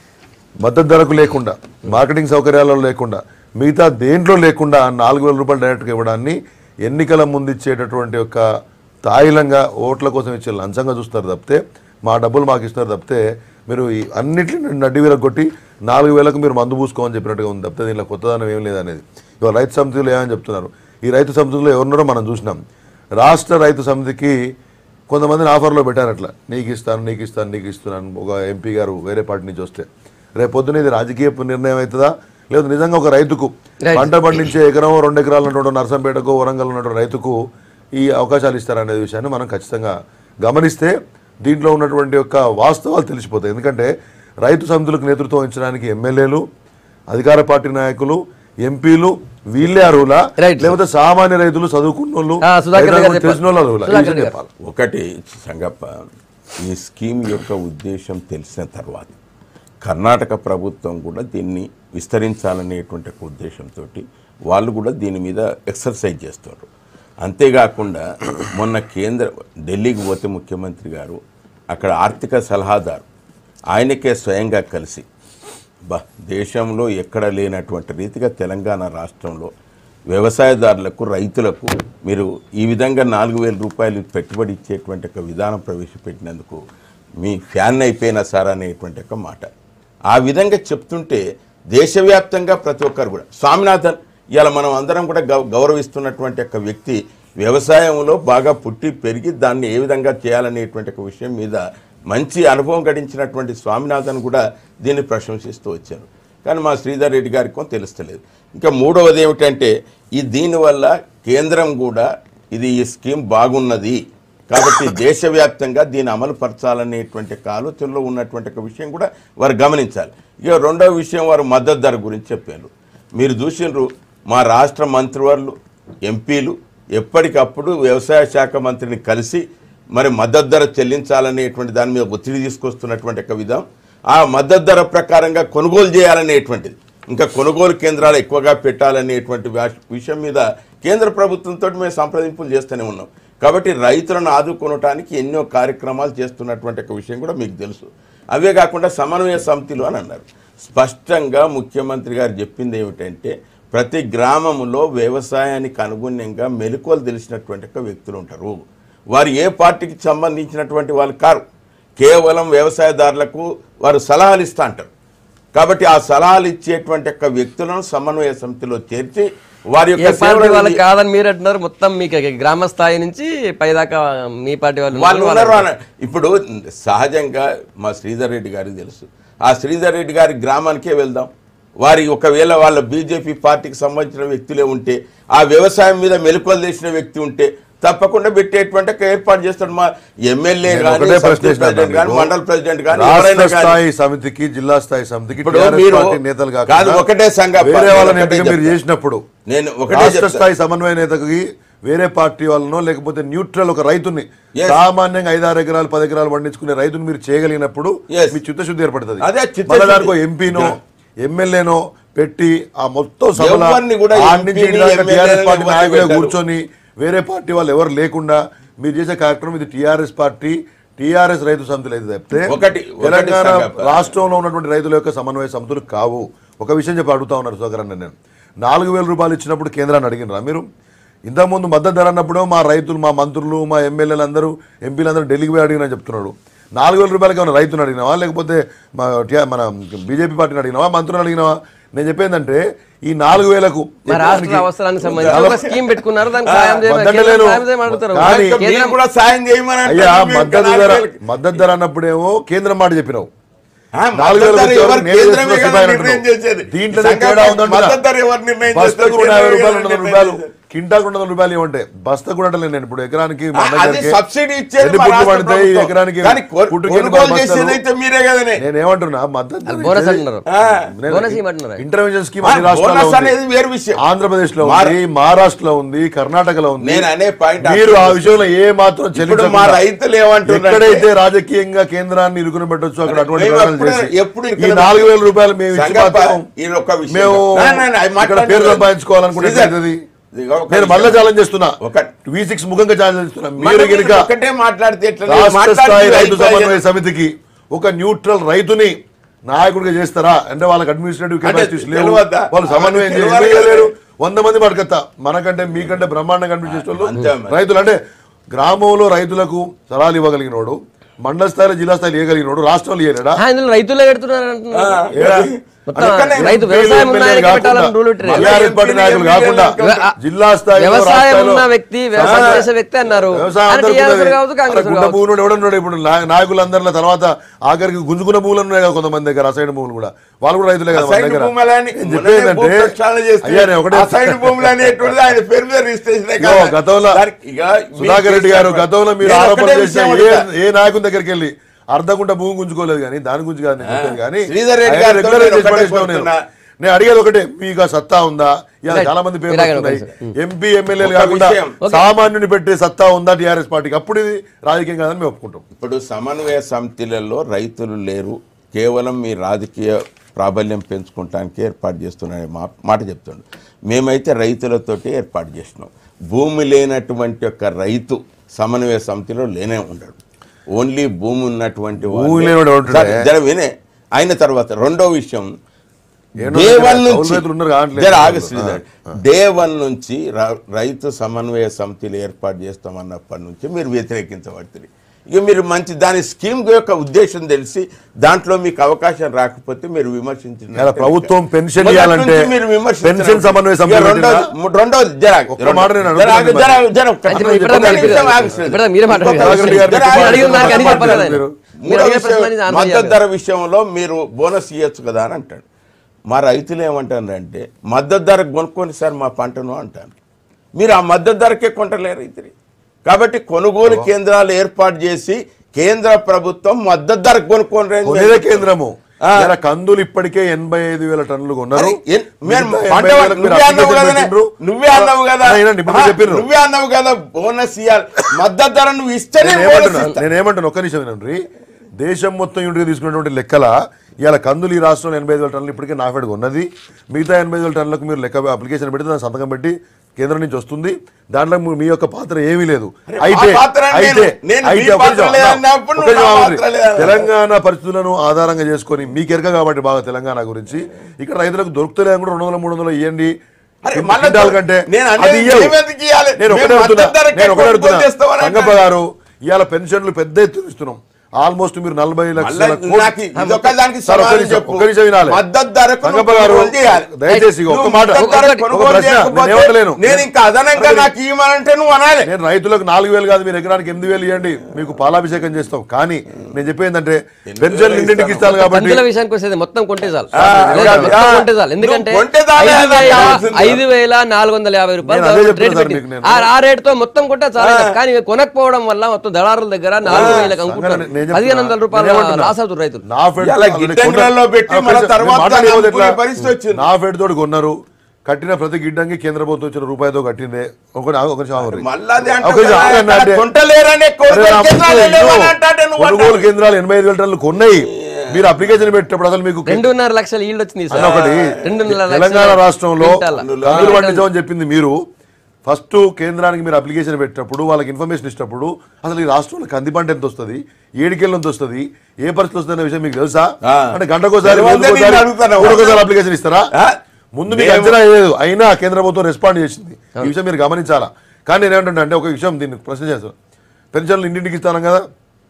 మద్దతు ధరకు లేకుండా మార్కెటింగ్ సౌకర్యాలలో లేకుండా మిగతా దేంట్లో లేకుండా నాలుగు వేల రూపాయలు డైరెక్ట్గా ఇవ్వడాన్ని ఎన్నికల ముందు ఇచ్చేటటువంటి ఒక తాయిలంగా ఓట్ల కోసం ఇచ్చే లంచంగా చూస్తున్నారు తప్పితే మా డబ్బులు మాకు ఇస్తున్నారు తప్పితే మీరు ఈ అన్నింటిని నడ్డి వేలకు కొట్టి నాలుగు వేలకు మీరు మందు పూసుకోమని చెప్పినట్టుగా ఉంది తప్పితే దీనిలో కొత్తదనం ఏం లేదనేది ఇవాళ రైతు సమితిలో ఏమని చెప్తున్నారు ఈ రైతు సమితిలో ఎవరున్నారో మనం చూసినాం రాష్ట్ర రైతు సమితికి కొంతమందిని ఆఫర్లో పెట్టారు అట్లా నీకు ఇస్తాను నీకు ఇస్తాను నీకు ఇస్తున్నాను ఒక ఎంపీ గారు వేరే పార్టీ నుంచి వస్తే రేపు పొద్దున ఇది రాజకీయ నిర్ణయం అవుతుందా లేదు నిజంగా ఒక రైతుకు పంట పండించే ఎకరం రెండు ఎకరాలు ఉన్నటువంటి నర్సంపేటకు వరంగల్ ఉన్నటువంటి రైతుకు ఈ అవకాశాలు ఇస్తారనే విషయాన్ని మనం ఖచ్చితంగా గమనిస్తే దీంట్లో ఉన్నటువంటి యొక్క వాస్తవాలు తెలిసిపోతాయి ఎందుకంటే రైతు సమితులకు నేతృత్వం వహించడానికి ఎమ్మెల్యేలు అధికార పార్టీ నాయకులు ఎంపీలు వీళ్ళే అర్హులా Right. లేకపోతే సామాన్య రైతులు చదువుకున్న వాళ్ళు ఆ, సుధాకర్ గారు రైతాంగం చెప్పారు. తెలిసిన వాళ్ళు అర్హులా? ఈ సుధాకర్ విషయం గారు. చెప్పాలి ఒకటి సంగప్ప ఈ స్కీమ్ యొక్క ఉద్దేశం తెలిసిన తర్వాత కర్ణాటక ప్రభుత్వం కూడా దీన్ని విస్తరించాలనేటువంటి ఒక ఉద్దేశంతో వాళ్ళు కూడా దీని మీద ఎక్సర్సైజ్ చేస్తారు అంతేకాకుండా మొన్న కేంద్ర ఢిల్లీకి పోతే ముఖ్యమంత్రి గారు అక్కడ ఆర్థిక సలహాదారు ఆయనకే స్వయంగా కలిసి బా దేశంలో ఎక్కడ లేనటువంటి రీతిగా తెలంగాణ రాష్ట్రంలో వ్యవసాయదారులకు రైతులకు మీరు ఈ విధంగా నాలుగు వేల రూపాయలు పెట్టుబడి ఇచ్చేటువంటి ఒక విధానం ప్రవేశపెట్టినందుకు మీ ఫ్యాన్ అయిపోయినా సార్ అనేటువంటి ఒక మాట ఆ విధంగా చెప్తుంటే దేశవ్యాప్తంగా ప్రతి ఒక్కరు కూడా స్వామినాథన్ ఇలా మనం అందరం కూడా గౌ గౌరవిస్తున్నటువంటి ఒక వ్యక్తి వ్యవసాయంలో బాగా పుట్టి పెరిగి దాన్ని ఏ విధంగా చేయాలనేటువంటి ఒక విషయం మీద మంచి అనుభవం గడించినటువంటి స్వామినాథన్ కూడా దీన్ని ప్రశంసిస్తూ వచ్చారు కానీ మా శ్రీధర్ రెడ్డి గారికి తెలుస్తలేదు ఇంకా మూడవది ఏమిటంటే ఈ దీనివల్ల కేంద్రం కూడా ఇది ఈ స్కీమ్ బాగున్నది కాబట్టి దేశవ్యాప్తంగా దీన్ని అమలు పరచాలనేటువంటి ఒక ఆలోచనలో ఉన్నటువంటి ఒక విషయం కూడా వారు గమనించాలి ఇక రెండవ విషయం వారు మద్దతు ధర గురించి చెప్పారు మీరు చూసినారు మా రాష్ట్ర మంత్రివర్లు ఎంపీలు ఎప్పటికప్పుడు వ్యవసాయ శాఖ మంత్రిని కలిసి మరి మద్దతు ధర చెల్లించాలనేటువంటి దాని మీద ఒత్తిడి తీసుకొస్తున్నటువంటి ఒక విధం ఆ మద్దతు ధర ప్రకారంగా కొనుగోలు చేయాలనేటువంటిది ఇంకా కొనుగోలు కేంద్రాలు ఎక్కువగా పెట్టాలనేటువంటి వ్యాష- విషయం మీద కేంద్ర ప్రభుత్వంతో మేము సంప్రదింపులు చేస్తూనే ఉన్నాం కాబట్టి రైతులను ఆదుకొనటానికి ఎన్నో కార్యక్రమాలు చేస్తున్నటువంటి ఒక విషయం కూడా మీకు తెలుసు అవే కాకుండా సమన్వయ సమితిలు అని అన్నారు స్పష్టంగా ముఖ్యమంత్రి గారు చెప్పింది ఏమిటంటే ప్రతి గ్రామంలో వ్యవసాయానికి అనుగుణ్యంగా మెలకువలు తెలిసినటువంటి ఒక వ్యక్తులు ఉంటారు వారు ఏ పార్టీకి సంబంధించినటువంటి వాళ్ళు కారు కేవలం వ్యవసాయదారులకు వారు సలహాలు ఇస్తా అంటారు కాబట్టి ఆ సలహాలు ఇచ్చేటువంటి యొక్క వ్యక్తులను సమన్వయ సమితిలో చేర్చి వారి ఏ యొక్క పార్టీ సేవలను వాళ్ళకి కాదని మీరు అంటున్నారు మొత్తం మీకు గ్రామ స్థాయి నుంచి పైదాకా మీ పార్టీ వాళ్ళు వాళ్ళు ఉన్నారు, ఉన్నారు అన్న ఇప్పుడు సహజంగా మా శ్రీధర్ రెడ్డి గారికి తెలుసు ఆ శ్రీధర్ రెడ్డి గారి గ్రామానికే వెళ్దాం వారి ఒకవేళ వాళ్ళ బీజేపీ పార్టీకి సంబంధించిన వ్యక్తులే ఉంటే ఆ వ్యవసాయం మీద మెలకువలు చేసిన వ్యక్తి ఉంటే తప్పకుండా పెట్టేటువంటి ఒక ఏర్పాటు చేస్తాడు మా ఎమ్మెల్యే నేను కానీ ఒకటే సబ్ ప్రశ్న ప్రెసిడెంట్ వేసినా కానీ మీకు. మండల ప్రెసిడెంట్ కానీ రాష్ట్ర ఎవరైనా కానీ స్థాయి సమితికి జిల్లా స్థాయి సమితికి ఇప్పుడు TRS మీరు- పార్టీ నేతలు కాదు, కాకుండా ఒకటే సంఘ- వేరే వాళ్ళని ఒకటే ఎంపిక మీరు చెప్తా. చేసినప్పుడు నేను ఒకటే రాష్ట్ర చెప్తా. స్థాయి సమన్వయ నేతకి వేరే పార్టీ వాళ్ళనో లేకపోతే న్యూట్రల్ ఒక రైతుని Yes. సామాన్యంగా ఐదారు ఎకరాలు పది ఎకరాలు పండించుకునే రైతుని మీరు చేయగలిగినప్పుడు Yes. మీ చిత్తశుద్ధి ఏర్పడుతుంది అదే చిత్తశుద్ధి. మళ్ళా దానికో ఎంపీనో ఎమ్మెల్యేనో పెట్టి ఆ మొత్తం సభల ఎవరిని కూడా ఆడి నుంచి ఎంపీని, ఇటు దాకా ఎమ్మెల్యేని టీఆర్ఎస్ పార్టీ ఎవరిని నాయకులే పెట్టరు. కూర్చొని వేరే పార్టీ వాళ్ళు ఎవరు లేకుండా మీరు చేసే కార్యక్రమం ఇది టీఆర్ఎస్ పార్టీ టీఆర్ఎస్ రైతు సమితులు అయితే తప్పితే ఒకటి- ఒకటి తెలంగాణ సంగతి. రాష్ట్రంలో ఉన్నటువంటి రైతుల యొక్క సమన్వయ సమితులు కావు ఒక విషయం చెప్పి అడుగుతా ఉన్నారు సుధాకరన్న నేను నాలుగు వేల రూపాయలు ఇచ్చినప్పుడు కేంద్రాన్ని అడిగినరా మీరు ఇంతకుముందు మద్దతు ధర అన్నప్పుడు మా రైతులు మా మంత్రులు మా ఎమ్మెల్యేలు అందరూ ఎంపీలు అందరూ ఢిల్లీకి పోయి అడిగినా చెప్తున్నాడు నాలుగు వేల రూపాయలకి ఏమైనా రైతుని అడిగినావా లేకపోతే మా టి- మన బీజేపీ పార్టీని అడిగినావా మంత్రులను అడిగినావా నేను చెప్పేది అంటే ఈ నాలుగు వేలకు మా రాష్ట్ర అవసరానికి సంబంధించి ఒక స్కీమ్ పెట్టుకున్నారు దానికి సాయం చేయమని- వద్దంటే కేంద్రం లేను. సాయం చేయమని అడుగుతారు కానీ ఇంకా మీరు కేంద్రం కూడా సాయం చేయమని అయ్యా అంటారు. మీరు మద్దతు నాలుగు ధర వేలకి. మద్దతు ధర అన్నప్పుడేమో కేంద్రం మాట చెప్పినావు ఆ, నాలుగు వేలకు మద్దతు ధర వచ్చేవారు ఎవరు నేను కేంద్రమే చేస్తున్న కదా సిపాయిలు నిర్ణయం అంటున్నావు. చేసేది. దీంట్లో సంఘం తేడా ఉందంటున్నా. మద్దతు ధర ఎవరు నిర్ణయం బస్తకు చేస్తారు? నూట యాభై కేంద్రమే రూపాయలు కదా రెండు వందల నిర్ణయం రూపాయలు చేసేది. కింటాకు రెండు వందల రూపాయలు ఇవ్వంటే బస్తా కూడా అంటలేదు నేను ఇప్పుడు ఎకరానికి మా ఆ, అది అన్నగారికి సబ్సిడీ ఇచ్చేది ఎన్ని మా పుట్లు రాష్ట్ర పడతాయి ప్రభుత్వం. ఎకరానికి కానీ కొ- పుట్టుకి ఎన్ని కొనుగోలు బస్తాలు? చేసేది అయితే మీరే కదనే నేను ఏమంటున్నా మద్దతు ధర బోనస్ ఇచ్చేది- అంటున్నారు ఆ. నేను- బోనస్ ఇవ్వమంటున్నారు ఇంటర్వెన్షన్ స్కీమ్ ఆ, అన్ని రాష్ట్రాల్లో బోనస్ ఉంది. అనేది వేరు విషయం ఆంధ్రప్రదేశ్ లో మార- ఉంది మహారాష్ట్రలో ఉంది కర్ణాటకలో ఉంది నేను అనే పాయింట్ మీరు ఆ అర్థం విషయంలో ఏ మాత్రం ఇప్పుడు మా చెల్లించకుండా రైతులు ఏమంటున్నారంటే- ఎక్కడైతే రాజకీయంగా కేంద్రాన్ని ఇరుకుని పెట్టొచ్చు అక్కడ అటువంటి మేము ప్రకటనలు ఎప్పుడు- చేసి ఎప్పుడు ఈ ఇరుకుని నాలుగు వేల రూపాయలు మేము ఇచ్చి సంగప్ప, మాత్రం ఇది ఒక విషయం. మేము నా, నా, నా, అది ఇక్కడ మాట్లాడలేదు. పేరు సంపాదించుకోవాలనుకుంటే శ్రీధర్, ఏంటది? ఇది ఒక నేను విషయం. మళ్ళా ఛాలెంజ్ చేస్తున్నా ఒక- వి సిక్స్ ముఖంగా ఛాలెంజ్ చేస్తున్నా మీరు మరి గినక ఒకటే మాట్లాడితే ఎట్లా? నేను రాష్ట్ర మాట్లాడితే స్థాయి రైతు రైతు సమన్వయ అయ్యేది. సమితికి ఒక న్యూట్రల్ రైతుని నాయకుడిగా చేస్తారా అంటే వాళ్ళకి అడ్మినిస్ట్రేటివ్ కెపాసిటీస్ లేవు తెలియదా? వాళ్ళు సమన్వయం వాళ్ళకి తెలియాలి చేయలేరు కదా. వంద మంది పడకత్తా మనకంటే మీకంటే బ్రహ్మాండంగా కనిపించే వాళ్ళు అంతే మరి. రైతులు అంటే గ్రామంలో రైతులకు సలహాలు ఇవ్వగలిగినోడు మండల స్థాయిలో జిల్లా స్థాయిలో ఇవ్వగలిగినోడు రాష్ట్రంలో ఇవ్వలేడా ఆ, ఇందులో రైతులే పెడుతున్నారు అంటున్నారు ఏడా? మొత్తం అందుకనే రైతు ఎంపీలు, వ్యవసాయం ఉన్న ఎమ్మెల్యేలు ఆయనకి కాకుండా, పెట్టాలని రూల్ పెట్టారు టీఆర్ఎస్ పార్టీ నాయకులు కాకుండా వ్యవ- జిల్లా స్థాయిలో వ్యవసాయం రాష్ట్రాల్లో- ఉన్న వ్యక్తి వ్యవసాయం ఆ, చేసే వ్యక్తి అన్నారు వ్యవసాయం ఆయన అందరికీ టీఆర్ఎస్ ఉన్నది. కావచ్చు కాంగ్రెస్ అరే గుడ్డ కావచ్చు భూములు ఎవడన్నాడు ఇప్పుడు నా- నాయకులందరిలో తర్వాత ఆఖరికి గుంజుకున్న భూములు ఉన్నాయి కదా కొంతమంది దగ్గర అసైన్ భూములు కూడా వాళ్ళు కూడా రైతులే కదా మన అసైన్ దగ్గర భూములని నేను మొన్ననే చెప్పేది భూ ఏంటంటే, ప్రక్షాళన చేస్తే అయ్యా నేను ఒకటే అసైన్ భూములు అనేటువంటిది ఆయన పేరు మీద రిజిస్ట్రేషన్ ఇగో గతంలో సుధాకర్ రెడ్డి గారు గతంలో మీరు ఆరోపణ చేసిన ఏ ఏ నాయకుని దగ్గరికి వెళ్ళి అర్ధకుంట భూమి గుంజుకోలేదు కానీ దాని గురించి కాదు నేను చెప్పేది కానీ శ్రీధర్ రెడ్డి ఆయన గారితో రెగ్యులర్ నేను చేసి ఒకటే పడేసినావు నేను. కోరుతున్నా. నేను అడిగేది ఒకటే మీకు ఆ సత్తా ఉందా ఇలా Right. చాలా మంది పేర్లు ఇలాగే వస్తున్నాయి ఒక ఎంపీ ఎమ్మెల్యేలు ఒక కాకుండా విషయం. సామాన్యుని పెట్టే సత్తా ఉందా టీఆర్ఎస్ పార్టీకి అప్పుడు ఇది రాజకీయం కాదని మేము ఒప్పుకుంటాం ఇప్పుడు సమన్వయ సమితిలలో రైతులు లేరు కేవలం మీ రాజకీయ ప్రాబల్యం పెంచుకుంటానికి ఏర్పాటు చేస్తున్న మా మాట చెప్తుండు మేమైతే రైతులతోటి ఏర్పాటు చేసినాం భూమి లేనటువంటి ఒక రైతు సమన్వయ సమితిలో లేనే ఉండడు ఓన్లీ భూమి ఉన్నటువంటి వాళ్ళే- భూమి లేనివాడు ఉంటాడే? సరే, జర వినే అయిన తర్వాత రెండో విషయం ఏంటో డే దగ్గర వన్ కౌలు నుంచి రైతులు ఉన్నారు కావట్లేదు. జర ఆగు శ్రీధర్. డే వన్ నుంచి ర- రైతు సమన్వయ సమితిలు ఏర్పాటు చేస్తామన్నప్పటి నుంచి మీరు వ్యతిరేకించబడుతుంది ఇక మీరు మంచి దాని స్కీమ్ యొక్క ఉద్దేశం తెలిసి దాంట్లో మీకు అవకాశం రాకపోతే మీరు విమర్శించిన ఇలా ప్రభుత్వం పెన్షన్ మొదటి ఇవ్వాలంటే నుంచి మీరు విమర్శించిన- పెన్షన్ సమన్వయ సమితి ఇక రెండోది పెట్టిందా? రెండోది జర ఒక్క మాట నేను జర ఆగు, అడుగుతున్నాను జర ఆగు, జర ఒక్క అయితే నిమిషం, ఇప్పటిదాకా ఒక్క నిమిషం మీరు- ఆగు సార్. ఇప్పటిదాకా మీరే మాట్లాడారు. ఇంకొక రాఘరెడ్డి గారు జర ఆగు, మీరు అడిగిన దానికి అన్ని జర చెప్పాలి కదా ఆయన. మీరు. మీరు మూడో అడిగిన ప్రశ్నకి విషయం, ఆన్సర్ మద్దతు చేయాలి. ధర విషయంలో మీరు బోనస్ ఇవ్వచ్చు కదా అని అంటాడు మా రైతులు ఏమంటారంటే మద్దతు ధర కొనుక్కొని సార్ మా పంటను అంటారు మీరు ఆ మద్దతు ధరకే కొంటలేరు రైతులు కాబట్టి కొనుగోలు కేంద్రాలు ఏర్పాటు చేసి కేంద్ర ప్రభుత్వం మద్దతు ధర కొనుక్కొని కొనేదే కేంద్రము ఆ. ఇలా కందులు ఇప్పటికే ఎనభై ఐదు వేల టన్నులు కొన్నారు అరే, ఎన్- మేము మిగతా పంట ఎనభై వా- వేలకు మీరు నువ్వే అన్నావు అప్లికేషన్ కదనే, పెట్టిండ్రు. నువ్వే అన్నావు కదా ఆ, వినండి, ఇప్పుడు ఆ, చెప్పిర్రు. నువ్వే అన్నావు కదా బోనస్ ఇవ్వాలి మద్దతు ధర నువ్వు ఇస్తేనే బోనస్ నేనేమంటున్నా ఇస్తా. నేనేమంటున్నా ఒక్క నిమిషం వినండి దేశం మొత్తం యూనిట్గా తీసుకున్నటువంటి లెక్కల ఇవాళ కందులు ఈ రాష్ట్రంలో ఎనభై ఐదు వేల టన్నులు ఇప్పటికే నాఫెడ్గా ఉన్నది మిగతా ఎనభై ఐదు వేల టన్నులకు మీరు లెక్క అప్లికేషన్ పెడితే దాని సంతకం పెట్టి కేంద్రం నుంచి వస్తుంది దాంట్లో మీ- మీ యొక్క పాత్ర ఏమీ లేదు అరే, అయితే మా పాత్ర అయితే నేను- నేను మీ అయితే ఒక్క పాత్ర నిమిషం, లేదన్నప్పుడు ఒక్క నువ్వు నిమిషం నా ఆగండి. పాత్ర లేదన్నావు. తెలంగాణ పరిస్థితులను ఆధారంగా చేసుకొని మీకు ఎరక కాబట్టి బాగా తెలంగాణ గురించి ఇక్కడ రైతులకు దొరుకుతలేదని కూడా రెండు వందల మూడు వందలు ఇవ్వండి అరే, మళ్ళా క్వింటాల్ కంటే నేను అనేది అది ఇయ్యవు. మేమెందుకు ఇయ్యాలి? నేను ఒకటే మేము అడుగుతున్నా మద్దతు ధరకే నేను ఒకటే కొనుగోలు అడుగుతున్నా చేస్తామని రంగప్ప గారు ఇవాళ పెన్షన్లు పెద్ద ఎత్తున ఇస్తున్నాం ఆల్మోస్ట్ మీరు నలభై లక్షల మళ్ళా కోట్లు- నాకు ఇదొక దానికి సార్, ఒక్క సమాధానం నిమిషం, చెప్పు. ఒక్క నిమిషం వినాలి. మద్దతు ధరకు రంగప్ప నువ్వు గారు కొనుగోలు చేయాలి. దయచేసి ఒక నువ్వు మాట మద్దతు ధరకు ఒక కొనుగోలు ప్రశ్న చేయకపోతే నేను ఏమంటలేను నేను ఇంకా అదనంగా నాకు ఇవ్వమంటే నువ్వు అనాలి నేను రైతులకు నాలుగు వేలు కాదు మీరు ఎకరానికి ఎనిమిది వేలు ఇవ్వండి మీకు పాలాభిషేకం చేస్తాం కానీ నేను చెప్పేది ఏంటంటే పెన్షన్ ఇంటింటికి ఇస్తాను కాబట్టి కందుల విషయానికి వస్తే మొత్తం కొంటే చాలు ఆ, లేదా ఆ, మొత్తం కొంటే చాలు ఎందుకంటే నువ్వు కొంటే చాలే ఐదు నాకు వేల కావాల్సింది. ఐదు వేల నాలుగు వందల యాభై రూపాయలు నేను అదే గవర్నమెంట్ రేట్ చెప్తున్నా సార్ పెట్టింది. మీకు నేను. ఆ ఆ రేట్ తో మొత్తం కొంటే చాలు కానీ ఇవి కొనకపోవడం వల్ల మొత్తం దళారుల దగ్గర నాలుగు వేలకు అమ్ముకుంటారు నేను చెప్తున్నా. పదిహేను వందల రూపాయలు నేను ఏమంటున్నా? లాస్ అవుతారు రైతులు నా ఫెడ్ ఇలా గిడ్డంగులలో పెట్టి ఆ, మళ్ళా కొంచెం తర్వాత నేను మాట్లాడేది అమ్ముకునే ఎట్లా? పరిస్థితి వచ్చింది. నా ఫెడ్ తోటి కొన్నారు కట్టిన ప్రతి గిడ్డంగి కేంద్ర ప్రభుత్వం ఇచ్చిన రూపాయితో కట్టిందే ఒక ఒక నిమిషం ఆగండి. మళ్ళా అది ఒక అంటావు నిమిషం కదా, ఆగండి అంటే- కొంటలేరనే అరే కొనుగోలు నా కేంద్రాలు ముందు వెళ్ళేవని అంటాడే నువ్వు కొనుగోలు అంటావు. కేంద్రాలు ఎనభై ఐదు వేల టన్నులు కొన్నాయి మీరు అప్లికేషన్ పెట్టేటప్పుడు అసలు మీకు రెండున్నర లక్షల ఈల్డ్ వచ్చింది అన్న సార్ ఒకటి రెండున్నర లక్షల తెలంగాణ రాష్ట్రంలో క్వింటాల. కందులు పండించమని చెప్పింది మీరు ఫస్ట్ కేంద్రానికి మీరు అప్లికేషన్ పెట్టినప్పుడు వాళ్ళకి ఇన్ఫర్మేషన్ ఇచ్చినప్పుడు అసలు ఈ రాష్ట్రంలో కంది పంట ఎంత వస్తుంది ఏడుకెళ్ళ ఎంత వస్తుంది ఏ పరిస్థితి వస్తుంది అనే విషయం మీకు తెలుసా ఆ. అంటే గంటకోసారి తెలియదే రోజుకోసారి, నేను అడుగుతాను. రోజుకోసారి అప్లికేషన్ ఇస్తారా ఆ? ముందు మీకు మేము- అంచనా లేదు అయినా కేంద్ర ప్రభుత్వం రెస్పాండ్ చేసింది ఈ విషయం మీరు గమనించాలా కానీ నేను ఏమంటున్నా అంటే ఒక విషయం దీన్ని ప్రశ్న చేస్తాను పెన్షన్లు ఇంటింటికి ఇస్తాను కదా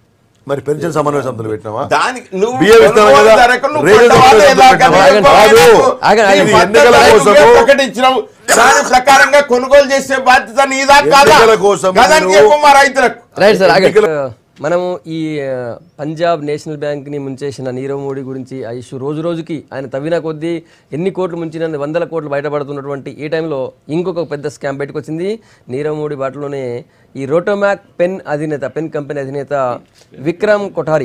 మరి పెన్షన్ సమన్వయ సంస్థలు పెట్టినావా దానికి నువ్వు బియ్యం ఇస్తాను కొనుగోలు కదా, ధరకు నువ్వు రేషన్ కొంటావా సమన్వయ లేదా? సంస్థలు పెట్టినావా? కనీసం కాదు. ఆగండి, ఆగండి. ఇది నీ ఎన్నికల మద్దతు కోసము ధరకు ప్రకటించినావు దాని ప్రకారంగా కొనుగోలు చేసే బాధ్యత నీదా కాదా ఎన్నికల కోసం కదని మీరు- చెప్పు మా రైతులకు రైట్ సార్ ఆగండి. ఎన్నికల- మనము ఈ ఆ, పంజాబ్ నేషనల్ బ్యాంక్ని ముంచేసిన నీరవ్ మోడీ గురించి ఆ ఇష్యూ రోజు రోజుకి ఆయన తవ్విన కొద్దీ ఎన్ని కోట్లు ముంచిన వందల కోట్లు బయటపడుతున్నటువంటి ఈ టైంలో ఇంకొక పెద్ద స్కామ్ బయటకు వచ్చింది నీరవ్ మోడీ వాటిలోనే ఈ రోటోమాక్ పెన్ అధినేత పెన్ కంపెనీ అధినేత విక్రమ్ కొఠారి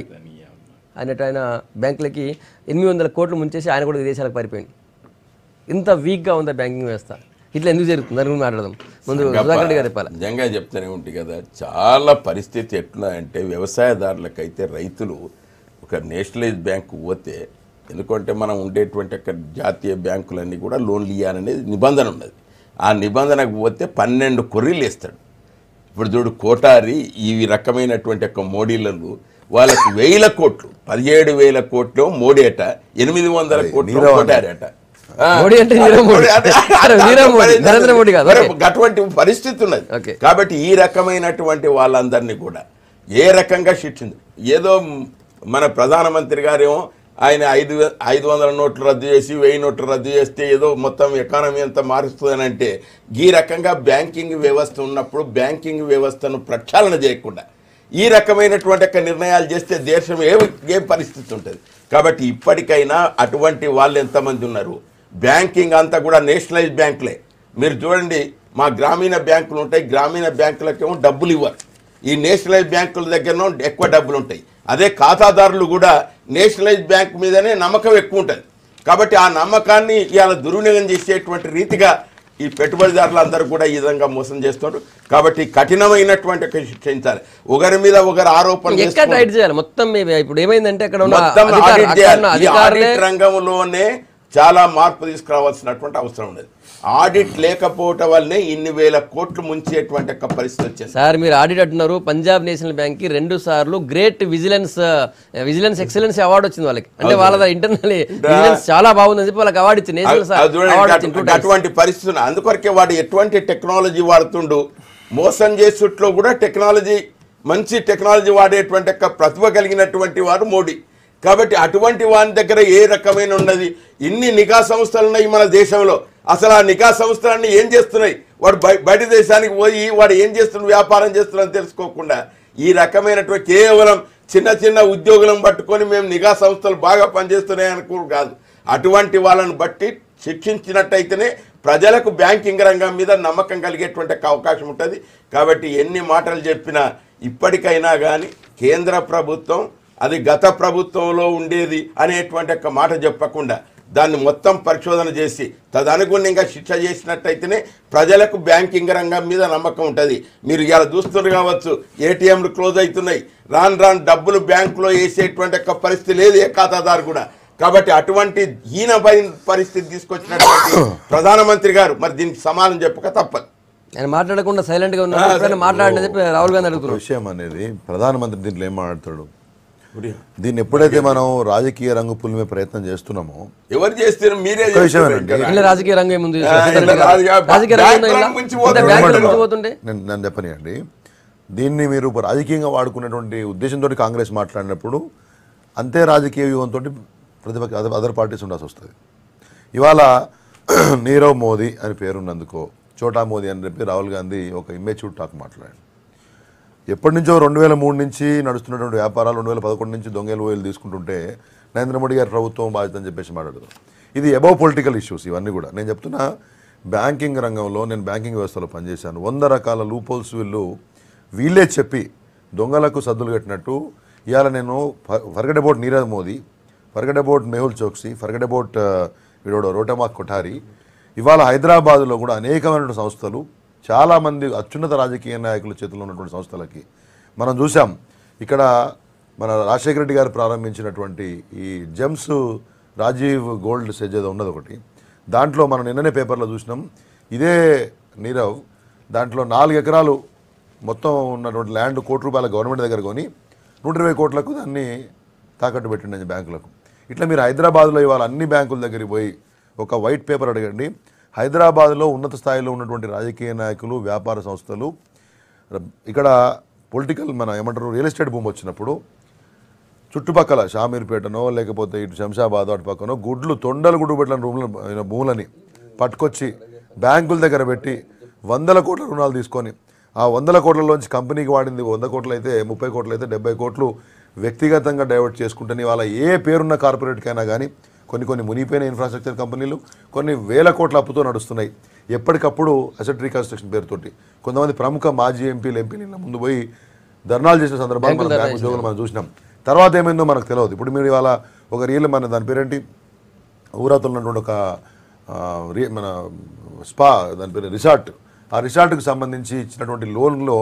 అనేట ఆయన బ్యాంకులకి ఎనిమిది వందల కోట్లు ముంచేసి ఆయన కూడా విదేశాలకు పారిపోయింది ఇంత వీక్గా ఉందా బ్యాంకింగ్ వ్యవస్థ ఇట్లా ఎందుకు జరుగుతుంది దాని గురించి మాట్లాడదాం ముందు సుధాకర్ రెడ్డి గారు చెప్పాలి నిజంగా చెప్తూనే ఉంటుంది కదా చాలా పరిస్థితి ఎట్లున్నాయంటే వ్యవసాయదారులకైతే రైతులు ఒక నేషనలైజ్ బ్యాంకు పోతే ఎందుకంటే మనం ఉండేటువంటి ఒక జాతీయ బ్యాంకులన్నీ కూడా లోన్లు ఇవ్వాలనేది నిబంధన ఉన్నది ఆ నిబంధనకు పోతే పన్నెండు కొర్రీలు వేస్తాడు ఇప్పుడు చూడు కోటారి ఈ రకమైనటువంటి ఒక మోడీలలో వాళ్ళకి వేల కోట్లు పదిహేడు వేల కోట్లు మోడీ అట ఎనిమిది వందల కోట్లు నీరవ్ కోటారి అట ఆ, మోడీ అంటే నీరవ్ మోడీ. అదే, అరే, నీరవ్ మోడీ, నరేంద్ర మోడీ కాదు, మరి ఓకే. అటువంటి పరిస్థితి ఉన్నది ఓకే. కాబట్టి ఈ రకమైనటువంటి వాళ్ళందరినీ కూడా ఏ రకంగా శిక్షింది ఏదో మన ప్రధానమంత్రి గారేమో ఆయన ఐదు వే- ఐదు వందల నోట్లు రద్దు చేసి వెయ్యి నోట్లు రద్దు చేస్తే ఏదో మొత్తం ఎకానమీ అంతా మారుస్తుందని అంటే ఈ రకంగా బ్యాంకింగ్ వ్యవస్థ ఉన్నప్పుడు బ్యాంకింగ్ వ్యవస్థను ప్రక్షాళన చేయకుండా ఈ రకమైనటువంటి యొక్క నిర్ణయాలు చేస్తే దేశం ఏ ఏ పరిస్థితి ఉంటుంది కాబట్టి ఇప్పటికైనా అటువంటి వాళ్ళు ఎంతమంది ఉన్నారు బ్యాంకింగ్ అంతా కూడా నేషనలైజ్ బ్యాంకులే మీరు చూడండి మా గ్రామీణ బ్యాంకులు ఉంటాయి గ్రామీణ బ్యాంకులకేమో డబ్బులు ఇవ్వరు ఈ నేషనలైజ్ బ్యాంకుల దగ్గరనో ఎక్కువ డబ్బులు ఉంటాయి అదే ఖాతాదారులు కూడా నేషనలైజ్ బ్యాంక్ మీదనే నమ్మకం ఎక్కువ ఉంటుంది కాబట్టి ఆ నమ్మకాన్ని ఇవాళ దుర్వినియోగం చేసేటువంటి రీతిగా ఈ పెట్టుబడిదారులు అందరూ కూడా ఈ విధంగా మోసం చేస్తున్నారు కాబట్టి కఠినమైనటువంటి ఒక శిక్షించాలి ఒకరి మీద ఒకరు ఆరోపణ ఎక్కడ టైట్ చేయాలి మొత్తం మీ- ఇప్పుడు ఏమైందంటే అక్కడ ఉన్న మొత్తం అధికారులు- ఆడిట్ అక్కడ చేయాలి ఉన్న ఈ అధికారులే ఆడిట్ రంగంలోనే చాలా మార్పు తీసుకురావాల్సినటువంటి అవసరం ఉన్నది ఆడిట్ లేకపోవటం వల్లనే ఇన్ని వేల కోట్లు ముంచేటువంటి ఒక పరిస్థితి వచ్చేసి సార్ మీరు ఆడిట్ అంటున్నారు పంజాబ్ నేషనల్ బ్యాంక్ కి రెండు సార్లు great vigilance vigilance excellence award వచ్చింది వాళ్ళకి అంటే వాళ్ళ ఇంటర్నల్ విజిలెన్స్ చాలా బాగుందని చెప్పి వాళ్ళకి అవార్డు ఇచ్చింది నేషనల్ అది చూడండి, అవార్డు అటు- ఇచ్చింది two times. అటువంటి పరిస్థితి ఉన్నది. అందుకొరకే వాడు ఎటువంటి టెక్నాలజీ వాడుతుండు మోసం చేసుట్లో కూడా టెక్నాలజీ మంచి టెక్నాలజీ వాడేటువంటి యొక్క ప్రతిభ కలిగినటువంటి వారు మోడీ కాబట్టి అటువంటి వాని దగ్గర ఏ రకమైన ఉన్నది ఇన్ని నిఘా సంస్థలు ఉన్నాయి మన దేశంలో అసలు ఆ నిఘా సంస్థలన్నీ ఏం చేస్తున్నాయి వాడు బయ బయట దేశానికి పోయి వాడు ఏం చేస్తున్నాడు వ్యాపారం చేస్తున్నాడని తెలుసుకోకుండా ఈ రకమైనటువంటి కేవలం చిన్న చిన్న ఉద్యోగులను పట్టుకొని మేము నిఘా సంస్థలు బాగా పనిచేస్తున్నాయి అనుకో కాదు అటువంటి వాళ్ళని బట్టి శిక్షించినట్టయితేనే ప్రజలకు బ్యాంకింగ్ రంగం మీద నమ్మకం కలిగేటువంటి ఒక అవకాశం ఉంటుంది కాబట్టి ఎన్ని మాటలు చెప్పినా ఇప్పటికైనా కానీ కేంద్ర ప్రభుత్వం అది గత ప్రభుత్వంలో ఉండేది అనేటువంటి ఒక మాట చెప్పకుండా దాన్ని మొత్తం పరిశోధన చేసి తదనుగుణంగా శిక్ష చేసినట్టయితేనే ప్రజలకు బ్యాంకింగ్ రంగం మీద నమ్మకం ఉంటుంది మీరు ఇలా చూస్తున్నారు కావచ్చు ఏటీఎంలు క్లోజ్ అవుతున్నాయి రాను రాను డబ్బులు బ్యాంకులో వేసేటువంటి ఒక పరిస్థితి లేదు ఏ ఖాతాదారు కూడా కాబట్టి అటువంటి హీనమైన పరిస్థితి తీసుకొచ్చినటువంటి ప్రధానమంత్రి గారు మరి దీనికి సమానం చెప్పక తప్పదు ఆయన మాట్లాడకుండా సైలెంట్ గా ఉన్నారు ఎప్పుడైనా మాట్లాడండి చెప్పి రాహుల్ గాంధీ ఒక అడుగుతున్నారు విషయం అనేది ప్రధానమంత్రి దీంట్లో ఏం మాట్లాడతాడు దీన్ని ఎప్పుడైతే మనం రాజకీయ రంగు పులిమే ప్రయత్నం చేస్తున్నామో ఎవరు చేస్తారు మీరే ఒక్క విషయం చేస్తున్నారు ఏంటంటే, కదా. ఇలా రాజకీయ రంగం ముందు ఆ, ఇలా రాజకీయ- రాజకీయ రంగం ఉందా ఇలా? బ్యాంకులను ముంచి ఇంత పోతుంది. బ్యాంకులను బ్యాంకులను. ముంచి పోతుండే నేను నన్ను చెప్పనియండి దీన్ని మీరు రాజకీయంగా వాడుకునేటువంటి ఉద్దేశంతో కాంగ్రెస్ మాట్లాడినప్పుడు అంతే రాజకీయ వ్యూహంతో ప్రతిపక్ష అదర్- అదర్ పార్టీస్ ఉండాల్సి వస్తుంది ఇవాళ నీరవ్ మోదీ అని పేరున్నందుకో చోటా మోదీ అని చెప్పి రాహుల్ గాంధీ ఒక ఇమేచ్యూర్ టాక్ మాట్లాడాడు ఎప్పటి నుంచో రెండు వేల మూడు నుంచి నడుస్తున్నటువంటి వ్యాపారాలు రెండు వేల పదకొండు నుంచి దొంగలు ఓయిలు తీసుకుంటుంటే నరేంద్ర మోడీ గారి ప్రభుత్వం బాధ్యత అని చెప్పేసి మాట్లాడదు ఇది అబౌవ్ పొలిటికల్ ఇష్యూస్ ఇవన్నీ కూడా నేను చెప్తున్నా బ్యాంకింగ్ రంగంలో నేను బ్యాంకింగ్ వ్యవస్థలో పనిచేశాను వంద రకాల లూపోల్స్ వీళ్ళు వీళ్ళే చెప్పి దొంగలకు సద్దులు కట్టినట్టు ఇవాళ నేను forget about Nirav Modi forget about Mehul Choksi forget about వీడోడో రోటమా కొఠారి ఇవాళ హైదరాబాద్లో కూడా అనేకమైనటువంటి సంస్థలు చాలామంది అత్యున్నత రాజకీయ నాయకుల చేతిలో ఉన్నటువంటి సంస్థలకి మనం చూసాం ఇక్కడ మన రాజశేఖర రెడ్డి గారు ప్రారంభించినటువంటి ఈ జెమ్స్ రాజీవ్ గోల్డ్ సెజ్ ఏదో ఉన్నది ఒకటి దాంట్లో మనం నిన్ననే పేపర్లో చూసినాం ఇదే నీరవ్ దాంట్లో నాలుగు ఎకరాలు మొత్తం ఉన్నటువంటి ల్యాండ్ కోటి రూపాయల గవర్నమెంట్ దగ్గర కొని నూట ఇరవై కోట్లకు దాన్ని తాకట్టు పెట్టిండి బ్యాంకులకు ఇట్లా మీరు హైదరాబాద్లో ఇవాళ అన్ని బ్యాంకుల దగ్గరికి పోయి ఒక వైట్ పేపర్ అడగండి హైదరాబాద్లో ఉన్నత స్థాయిలో ఉన్నటువంటి రాజకీయ నాయకులు వ్యాపార సంస్థలు ఇక్కడ పొలిటికల్ మన ఏమంటారు రియల్ ఎస్టేట్ భూమి వచ్చినప్పుడు చుట్టుపక్కల షామీర్పేటనో లేకపోతే ఇటు శంషాబాద్ అటు పక్కనో గుడ్లు తొండలు గుడ్డు పెట్టిన రూమ్ల భూములని పట్టుకొచ్చి బ్యాంకుల దగ్గర పెట్టి వందల కోట్ల రుణాలు తీసుకొని ఆ వందల కోట్లలోంచి కంపెనీకి వాడింది వంద కోట్లు అయితే ముప్పై కోట్లు అయితే డెబ్బై కోట్లు వ్యక్తిగతంగా డైవర్ట్ చేసుకుంటే వాళ్ళ ఏ పేరున్న కార్పొరేట్కైనా కానీ కొన్ని కొన్ని మునిగిపోయిన ఇన్ఫ్రాస్ట్రక్చర్ కంపెనీలు కొన్ని వేల కోట్ల అప్పుతో నడుస్తున్నాయి ఎప్పటికప్పుడు అసెట్ రీకన్స్ట్రక్షన్ పేరుతోటి కొంతమంది ప్రముఖ మాజీ ఎంపీలు ఎంపీలు ముందు పోయి ధర్నాలు చేసిన సందర్భాలు మన బ్యాంకు ఉద్యోగులు మనం చూసినాం తర్వాత ఏమైందో మనకు తెలియదు ఇప్పుడు మీరు ఇవాళ ఒక రియల్ మన దాని పేరేంటి ఊరాతో ఉన్నటువంటి ఒక ఆ, రి- మన స్పా దాని పేరు రిసార్ట్ ఆ రిసార్ట్కి సంబంధించి ఇచ్చినటువంటి లోన్లో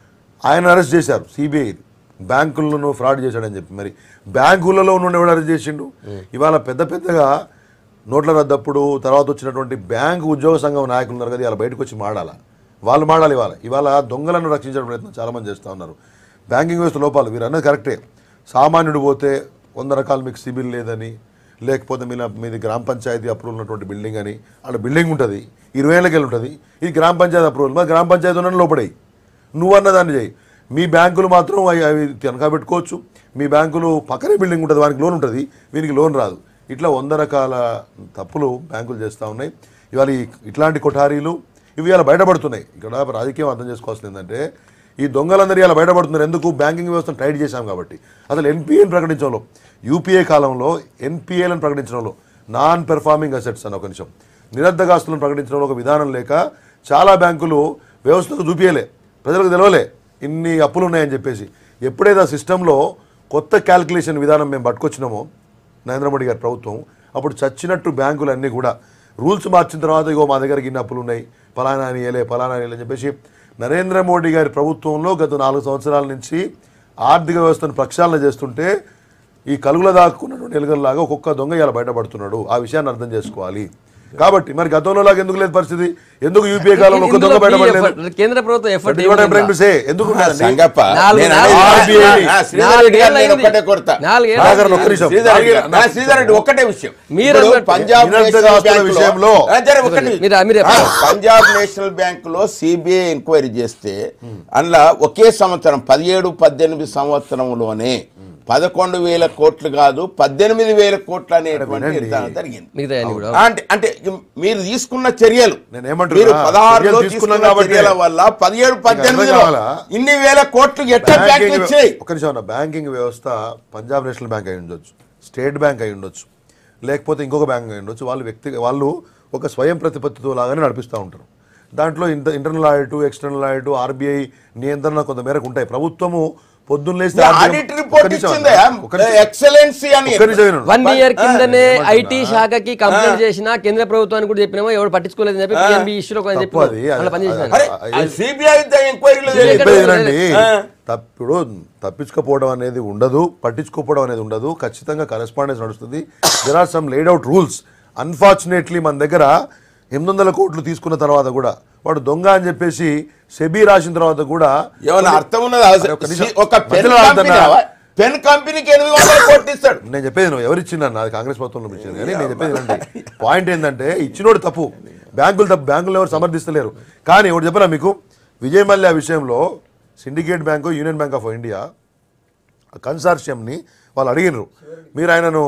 ఆయన అరెస్ట్ చేశారు సిబిఐ బ్యాంకులను ఫ్రాడ్ చేశాడని చెప్పి మరి బ్యాంకులలో ఉన్న ఎవడు అరెస్ట్ చేసిండు ఇవాళ పెద్ద పెద్దగా నోట్ల రద్దప్పుడు తర్వాత వచ్చినటువంటి బ్యాంకు ఉద్యోగ సంఘం నాయకులు ఉన్నారు కదా ఇలా బయటకు వచ్చి మాడాలా వాళ్ళు మాడాలి ఇవాళ ఇవాళ దొంగలను రక్షించే ప్రయత్నం చాలామంది చేస్తూ ఉన్నారు బ్యాంకింగ్ వ్యవస్థ లోపాలు వీరు అన్నది కరెక్టే సామాన్యుడు పోతే వంద రకాలు మీకు సిబిల్ లేదని లేకపోతే మీ మీది గ్రామ పంచాయతీ అప్రూవల్ ఉన్నటువంటి బిల్డింగ్ అని అక్కడ బిల్డింగ్ ఉంటుంది ఇరవై ఏళ్ళకి వెళ్ళి ఉంటుంది ఇది గ్రామ పంచాయతీ అప్రూవల్ మరి గ్రామ పంచాయతీ ఉన్న లోపడేయి నువ్వు అన్న దాన్ని చేయి మీ బ్యాంకులు మాత్రం అవి అవి తనఖా పెట్టుకోవచ్చు మీ బ్యాంకులు పక్కనే బిల్డింగ్ ఉంటుంది వానికి లోన్ ఉంటుంది వీనికి లోన్ రాదు ఇట్లా వంద రకాల తప్పులు బ్యాంకులు చేస్తూ ఉన్నాయి ఇవాళ ఈ- ఇట్లాంటి కొఠారీలు ఇవి ఇలా బయటపడుతున్నాయి ఇక్కడ రాజకీయం అర్థం చేసుకోవాల్సింది ఏంటంటే ఈ దొంగలందరూ ఇలా బయటపడుతున్నారు ఎందుకు బ్యాంకింగ్ వ్యవస్థను టైట్ చేశాం కాబట్టి అసలు ఎన్పిఏని ప్రకటించడంలో యూపీఏ కాలంలో ఎన్పిఏలను ప్రకటించడంలో నాన్ పెర్ఫార్మింగ్ అసెట్స్ అని ఒక నిమిషం నిరర్ధకాస్తులను ప్రకటించడంలో ఒక విధానం లేక చాలా బ్యాంకులు వ్యవస్థకు చూపించలే ప్రజలకు తెలవలే ఇన్ని అప్పులు ఉన్నాయని చెప్పేసి ఎప్పుడైతే ఆ సిస్టంలో కొత్త క్యాల్కులేషన్ విధానం మేము పట్టుకొచ్చినామో నరేంద్ర మోడీ గారి ప్రభుత్వం అప్పుడు చచ్చినట్టు బ్యాంకులు అన్నీ కూడా రూల్స్ మార్చిన తర్వాత ఇగో మా దగ్గర ఇన్ని అప్పులు ఉన్నాయి ఫలానా అని ఏలే ఫలానా అని ఏలే అని చెప్పేసి నరేంద్ర మోడీ గారి ప్రభుత్వంలో గత నాలుగు సంవత్సరాల నుంచి ఆర్థిక వ్యవస్థను ప్రక్షాళన చేస్తుంటే ఈ కలుగుల దాక్కున్నటువంటి ఎలుగల్లాగా ఒక్కొక్క దొంగ ఇలా బయటపడుతున్నాడు ఆ విషయాన్ని అర్థం చేసుకోవాలి కాబట్టి మరి గతంలో లాగా ఎందుకు లేదు పరిస్థితి ఎందుకు యూపీఏ కాలంలో ఒక ఇందులో దొంగ మీ బయటపడలేదు effort- కేంద్ర ప్రభుత్వం effort That is what I'm trying to say. ఎందుకు ఉండదండి? సంగప్ప నాలుగు- నేను నాలుగు- అనేది- నాలుగు- ఆ, శ్రీధర్ నాలుగు రెడ్డి గారు నేను ఏళ్ళయింది. ఒక్కటే కొడతా నాలుగేళ్ళ నాగర్ ఒక్క నిమిషం. శ్రీధర్ రెడ్డి గారు, నా శ్రీధర్ రెడ్డి ఒక్కటే విషయం మీరు ఇప్పుడు అన్నట్టు పంజాబ్ వినర్త నేషనల్ ఆస్తుల బ్యాంకులో- విషయంలో ఆ, జర ఒక్క నిమిషం. మీరు- మీరు ఆ, చెప్పండి. పంజాబ్ నేషనల్ బ్యాంక్ లో సిబిఐ ఎంక్వైరీ చేస్తే అందులో ఒకే సంవత్సరం పదిహేడు పద్దెనిమిది సంవత్సరంలోనే పదకొండు వేల కోట్లు కాదు పద్దెనిమిది వేల కోట్లు అనేటువంటి వినండి. నిర్ధారణ జరిగింది మిగతా అన్ని కూడా అంటే అంటే మీరు తీసుకున్న చర్యలు నేను ఏమంటున్నా? మీరు పదహారులో చర్యలు తీసుకున్నాం తీసుకున్న కాబట్టి చర్యల వల్ల పదిహేడు పద్దెనిమిదిలో కావాలా? ఇన్ని వేల కోట్లు ఎట్లా బ్యాంక్ బ్యాంకింగ్ ఇచ్చాయి ఒక నిమిషం అన్న బ్యాంకింగ్ వ్యవస్థ పంజాబ్ నేషనల్ బ్యాంక్ అయి ఉండొచ్చు స్టేట్ బ్యాంక్ అయి ఉండొచ్చు లేకపోతే ఇంకొక బ్యాంక్ అయి ఉండొచ్చు వాళ్ళు వ్యక్తి వాళ్ళు ఒక స్వయం ప్రతిపత్తితో లాగానే నడిపిస్తూ ఉంటారు దాంట్లో ఇంత internal audit external audit RBI నియంత్రణ కొంత మేరకు ఉంటాయి ప్రభుత్వము పొద్దున్న లేస్తే ఆడిట్ రిపోర్ట్ ఇచ్చిందే ఎక్సలెన్సీ అని వన్ ఇయర్ కిందనే ఏమంటున్నా? ఐటీ శాఖకి కంప్లైంట్ చేసిన కేంద్ర ప్రభుత్వానికి కూడా చెప్పినామో ఎవరు పట్టించుకోలేదని చెప్పి పిఎన్బి ఇష్యూలో కొంచెం తప్పు అది. చెప్పి అలా పనిచేసిన అరే సిబిఐ ఎంక్వైరీలో CBI చెప్పేది ఎక్కడ వినండి ఆ. తప్పుడు తప్పించుకోపోవడం అనేది ఉండదు పట్టించుకోపోవడం అనేది ఉండదు ఖచ్చితంగా కరెస్పాండెన్స్ నడుస్తుంది there are some laid out rules unfortunately మన దగ్గర ఎనిమిది వందల కోట్లు తీసుకున్న తర్వాత కూడా వాడు దొంగ అని చెప్పేసి సెబీ రాసిన తర్వాత కూడా ఏమన్నా అర్థం ఉన్నదా అరే, ఒక్క నిమిషం. ఒక పెన్ మధ్యలో కంపెనీ ఆగుతున్నా. పెన్ కంపెనీకి ఎనిమిది వందల కోట్లు ఇస్తాడు నేను చెప్పేది నువ్వు ఎవరు ఇచ్చిందన్న అది కాంగ్రెస్ ప్రభుత్వంలో ఇచ్చింది కానీ నేను చెప్పేది ఏంటంటే పాయింట్ ఏంటంటే ఇచ్చినోడు తప్పు బ్యాంకులు తప్పు బ్యాంకులు ఎవరు సమర్థిస్తలేరు కానీ ఒకటి చెప్పనా మీకు విజయ్ మల్య విషయంలో syndicate bank union bank of India కన్సార్షియంని వాళ్ళు అడిగినారు మీరు ఆయనను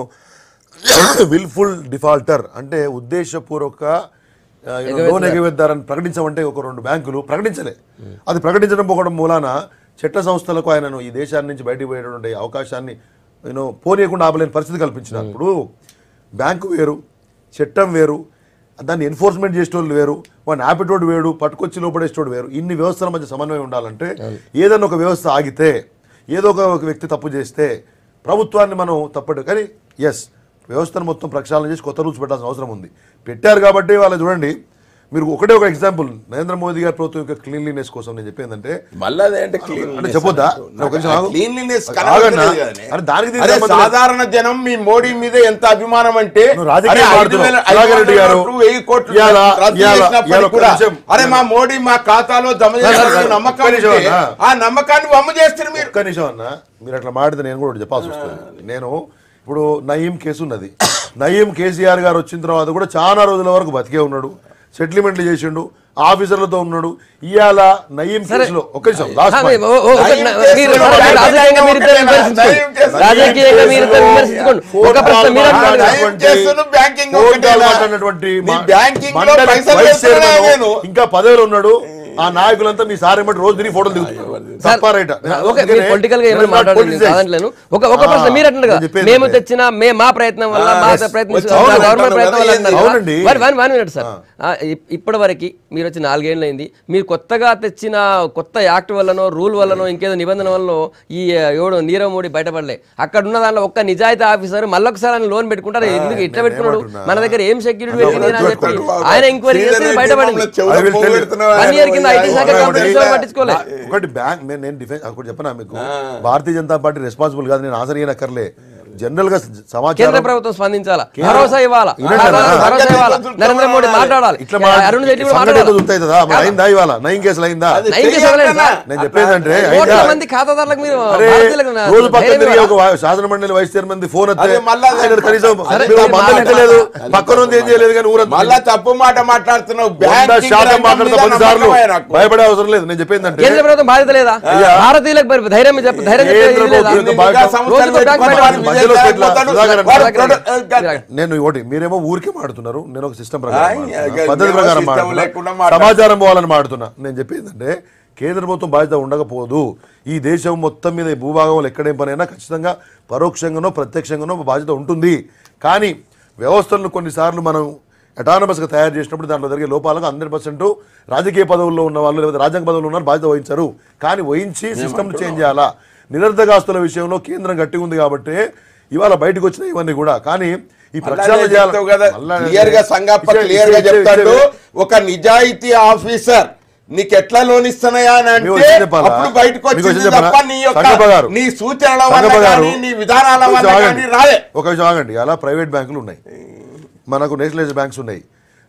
విల్ఫుల్ డిఫాల్టర్ అంటే ఉద్దేశపూర్వక ఆ, you know, లోన్ ఎగవేద్దారని ప్రకటించమంటే ఒక రెండు బ్యాంకులు ప్రకటించలే అది ప్రకటించడం పోవడం మూలాన చట్ట సంస్థలకు ఆయనను ఈ దేశాన్ని నుంచి బయటికి పోయేటువంటి అవకాశాన్ని నేను పోనీయకుండా ఆపలేని పరిస్థితి కల్పించినప్పుడు బ్యాంకు వేరు చట్టం వేరు దాన్ని ఎన్ఫోర్స్మెంట్ చేసేటోళ్ళు వేరు వాడిని ఆపేటోడు వేరు పట్టుకొచ్చి లోపడేసేటోడు వేరు ఇన్ని వ్యవస్థల మధ్య సమన్వయం ఉండాలంటే ఏదైనా ఒక వ్యవస్థ ఆగితే ఏదో ఒక ఒక వ్యక్తి తప్పు చేస్తే ప్రభుత్వాన్ని మనం తప్పడు కానీ ఎస్ వ్యవస్థను మొత్తం ప్రక్షాళన చేసి కొత్త రూల్స్ పెట్టాల్సిన అవసరం ఉంది పెట్టారు కాబట్టి వాళ్ళ చూడండి మీరు ఒకటే ఒక ఎగ్జాంపుల్ నరేంద్ర మోదీ గారి ప్రభుత్వం యొక్క క్లీన్లీనెస్ కోసం నేను చెప్పేది ఏంటంటే మళ్ళీ అదేంటే అంటే చెప్పొద్దా? ఒక నిమిషం ఆగు. క్లీన్లీనెస్ ఆగన్నా? అరే దానికి దీనికి అరే సంబంధం లేదు. సాధారణ జనం మీ మోడీ మీద ఎంత అభిమానం అంటే నువ్వు రాజకీయం అరే ఐదు ఆడుతున్నావు. వేల- ఐదు సుధాకర్ రెడ్డి వందల గారు, కోట్లు, వెయ్యి కోట్లు ఇవాళ- రద్దు ఇవాళ- చేసినప్పటికీ ఇవాళ ఒక్క కూడా, నిమిషం. అరే మా మోడీ మా ఖాతాలో జమ చేసిన నమ్మకం ఒక్క నిమిషం ఉంటే, అన్నా. ఆ నమ్మకాన్ని వమ్ము చేస్తారు మీరు ఒక్క నిమిషం అన్న మీరు అట్లా మాడితే నేను కూడా ఒకటి చెప్పాల్సి వస్తుంది నేను ఇప్పుడు నయీం కేసు ఉన్నది నయీం కేసీఆర్ గారు వచ్చిన తర్వాత కూడా చాలా రోజుల వరకు బతికే ఉన్నాడు సెటిల్మెంట్లు చేసిండు ఆఫీసర్లతో ఉన్నాడు ఇవాళ నయీం కేసులో ఒక్క నిమిషం లాస్ట్ ఆ, పాయింట్. ఓ- ఓ- ఒక- నయం మీరు చేస్తున్న రాజకీయంగా మీరు ఇద్దరు నయం విమర్శించుకోండి చేస్తున్న రాజకీయంగా మీరు ఇద్దరు విమర్శించుకోండి ఒక ప్రశ్న మీరు అంటున్నారు కదా. నయం చేస్తున్న బ్యాంకింగ్ ఫోన్ ఒకటేనా? కాల్ మాట్లాడినటువంటి నీ మా- బ్యాంకింగ్ లో మండలి పైసలు వైస్ వేస్తున్నానా చైర్మన్ నేను? ఇంకా పదవిలో ఉన్నాడు ఆ నాయకులంతా మీ సార్ ఏమంటే రోజు తిరిగి ఫోటోలు దిగుతున్నారు తప్ప రైటా? ఓకే మీరు పొలిటికల్ గా ఏమైనా మాట్లాడండి కాదంటలేను ఒక ఒక ప్రశ్న మీరు అంటున్నారు నేను కదా చెప్పేది మేము అదే. తెచ్చిన మే మా ప్రయత్నం వల్ల మా ప్రయత్నం వచ్చి అవును, గవర్నమెంట్ ప్రయత్నం వల్ల అంటున్నారు కదా. అవునండి. One one one minute sir ఆ, ఇప్- ఇప్పటి వరకు మీరు వచ్చి నాలుగేళ్ళు అయింది మీరు కొత్తగా తెచ్చిన కొత్త యాక్ట్ వల్లనో రూల్ వల్లనో ఇంకేదో నిబంధన వల్లనో ఈ ఎవడు నీరవ్ మోడీ బయటపడలే అక్కడ ఉన్న దాంట్లో ఒక్క నిజాయితీ ఆఫీసర్ మళ్ళొకసారి ఆయన లోన్ పెట్టుకుంటారు ఎందుకు ఇట్లా నేను పెట్టుకున్నాడు ఏమంటున్నా? మన దగ్గర ఏం సెక్యూరిటీ పెట్టింది అని చెప్పి పెట్టుకుంటాడు. ఆయన ఎంక్వైరీ చేసి శ్రీధర్ బయటపడింది రెడ్డి చెవులో I will tell you. పోగొడుతున్నావా? వన్ ఇయర్ కింద ఐటీ శాఖ ఒకటి కంపెనీస్ ఇలా- పట్టించుకోలే ఒకటి బ్యాంక్ నేను నేను డిఫెన్స్ ఒకటి చెప్పనా మీకు భారతీయ జనతా పార్టీ రెస్పాన్సిబుల్ కాదు నేను ఆన్సర్ చేయనక్కర్లే జనరల్ గా కేంద్ర సమాచారం ప్రభుత్వం స్పందించాలా భరోసా ఇవ్వాలా వినండి అన్న. భరోసా ఇవ్వాలా నరేంద్ర మోడీ మాట్లాడాలి ఇట్లా మా- అరుణ్ జైట్లీ కూడా సంఘటన మాట్లాడాలి చూస్తాయి కదా మరి అయిందా ఇవాళ నైన్ కేసులు అయిందా అది నైన్ కేసులు అవ్వలేదు సార్. నేను చెప్పేది అంటే కోట్ల అయిందా? మంది ఖాతాదారులకు మీరు అరే భారతీయులకు నా- రోజు పక్కన ధైర్యం తిరిగి ఇవ్వాలా? ఒక శాసన మండలి వైస్ చైర్మన్ ది ఫోన్ వస్తే అదే మళ్ళా అదే ఆయన కనీసం సరే, మీరు మీరు మందలు మాట్లాడాలి. ఇచ్చలేదు పక్కన ఉంది ఏం చేయలేదు కానీ ఊరంతా మళ్ళా తప్పు మాట మాట్లాడుతున్నావు వంద బ్యాంకింగ్ శాతం రంగం మాట్లాడతా మీద పది సార్లు నమ్మకమే నాకు. భయపడే అవసరం లేదు నేను చెప్పేది అంటే కేంద్ర ప్రభుత్వం బాధ్యత లేదా భారతీయులకు మరి ధైర్యం చెప్ప ధైర్యం చెప్పే కేంద్ర ఇది లేదా? ప్రభుత్వం ఇంకా బాగా- సంస్థలు రోజుకో బ్యాంక్ పెట్టుకొని బయట వాడు మధ్యలో విదేశాలకు ఇట్లా పోతాడు. సుధాకర్ వాడు అన్న. ప్రొడ- ఆ, నేను ఒకటి మీరేమో ఊరికే మాడుతున్నారు నేను ఒక సిస్టమ్ ప్రకారం ఆయ్, మాడుతున్నా. ఇక పద్ధతి మేము ప్రకారం system మాడుతున్నా. లేకుండా మాట్లాడు. సమాచారం పోవాలని మాడుతున్నా నేను చెప్పేది అంటే కేంద్ర ప్రభుత్వం బాధ్యత ఉండకపోదు ఈ దేశం మొత్తం మీద ఈ భూభాగంలో ఎక్కడేం పనైనా ఖచ్చితంగా పరోక్షంగానో ప్రత్యక్షంగానో బాధ్యత ఉంటుంది కానీ వ్యవస్థలను కొన్నిసార్లు మనం అటానమస్గా తయారు చేసినప్పుడు దాంట్లో జరిగే లోపాలకు హండ్రెడ్ పర్సెంట్ రాజకీయ పదవుల్లో ఉన్న వాళ్ళు లేదా రాజ్యాంగ పదవుల్లో ఉన్న వాళ్ళు బాధ్యత వహించరు కానీ వహించి సిస్టమ్ చేంజ్ చేయాలా నిరర్ధకాస్తుల విషయంలో కేంద్రం గట్టిగా ఉంది కాబట్టి ఇవాళ బయటకు వచ్చినాయి ఇవన్నీ కూడా కానీ ఈ ప్రక్షాళన మళ్ళా చేయాలి చెప్తావు కదా మళ్ళా క్లియర్ గా సంగప్ప ఇచ్చే- క్లియర్ గా ఇచ్చే- చెప్తాడు ఇచ్చే- ఒక నిజాయితీ ఆఫీసర్ నీకు ఎట్లా లోన్ ఇస్తున్నాయా అని మీకు అంటే వచ్చి చెప్పాలా? అప్పుడు బయటకు మీకు వచ్చి వచ్చింది చెప్పాలా? తప్ప నీ యొక్క సంగప్ప గారు. నీ సూచనల వల్ల సంగప్ప గారు. కానీ నీ విధానాల ఒక వల్ల నిమిషం కానీ ఆగండి. రాలే ఒక నిమిషం ఆగండి అలా ప్రైవేట్ బ్యాంకులు ఉన్నాయి మనకు నేషనలైజ్ బ్యాంక్స్ ఉన్నాయి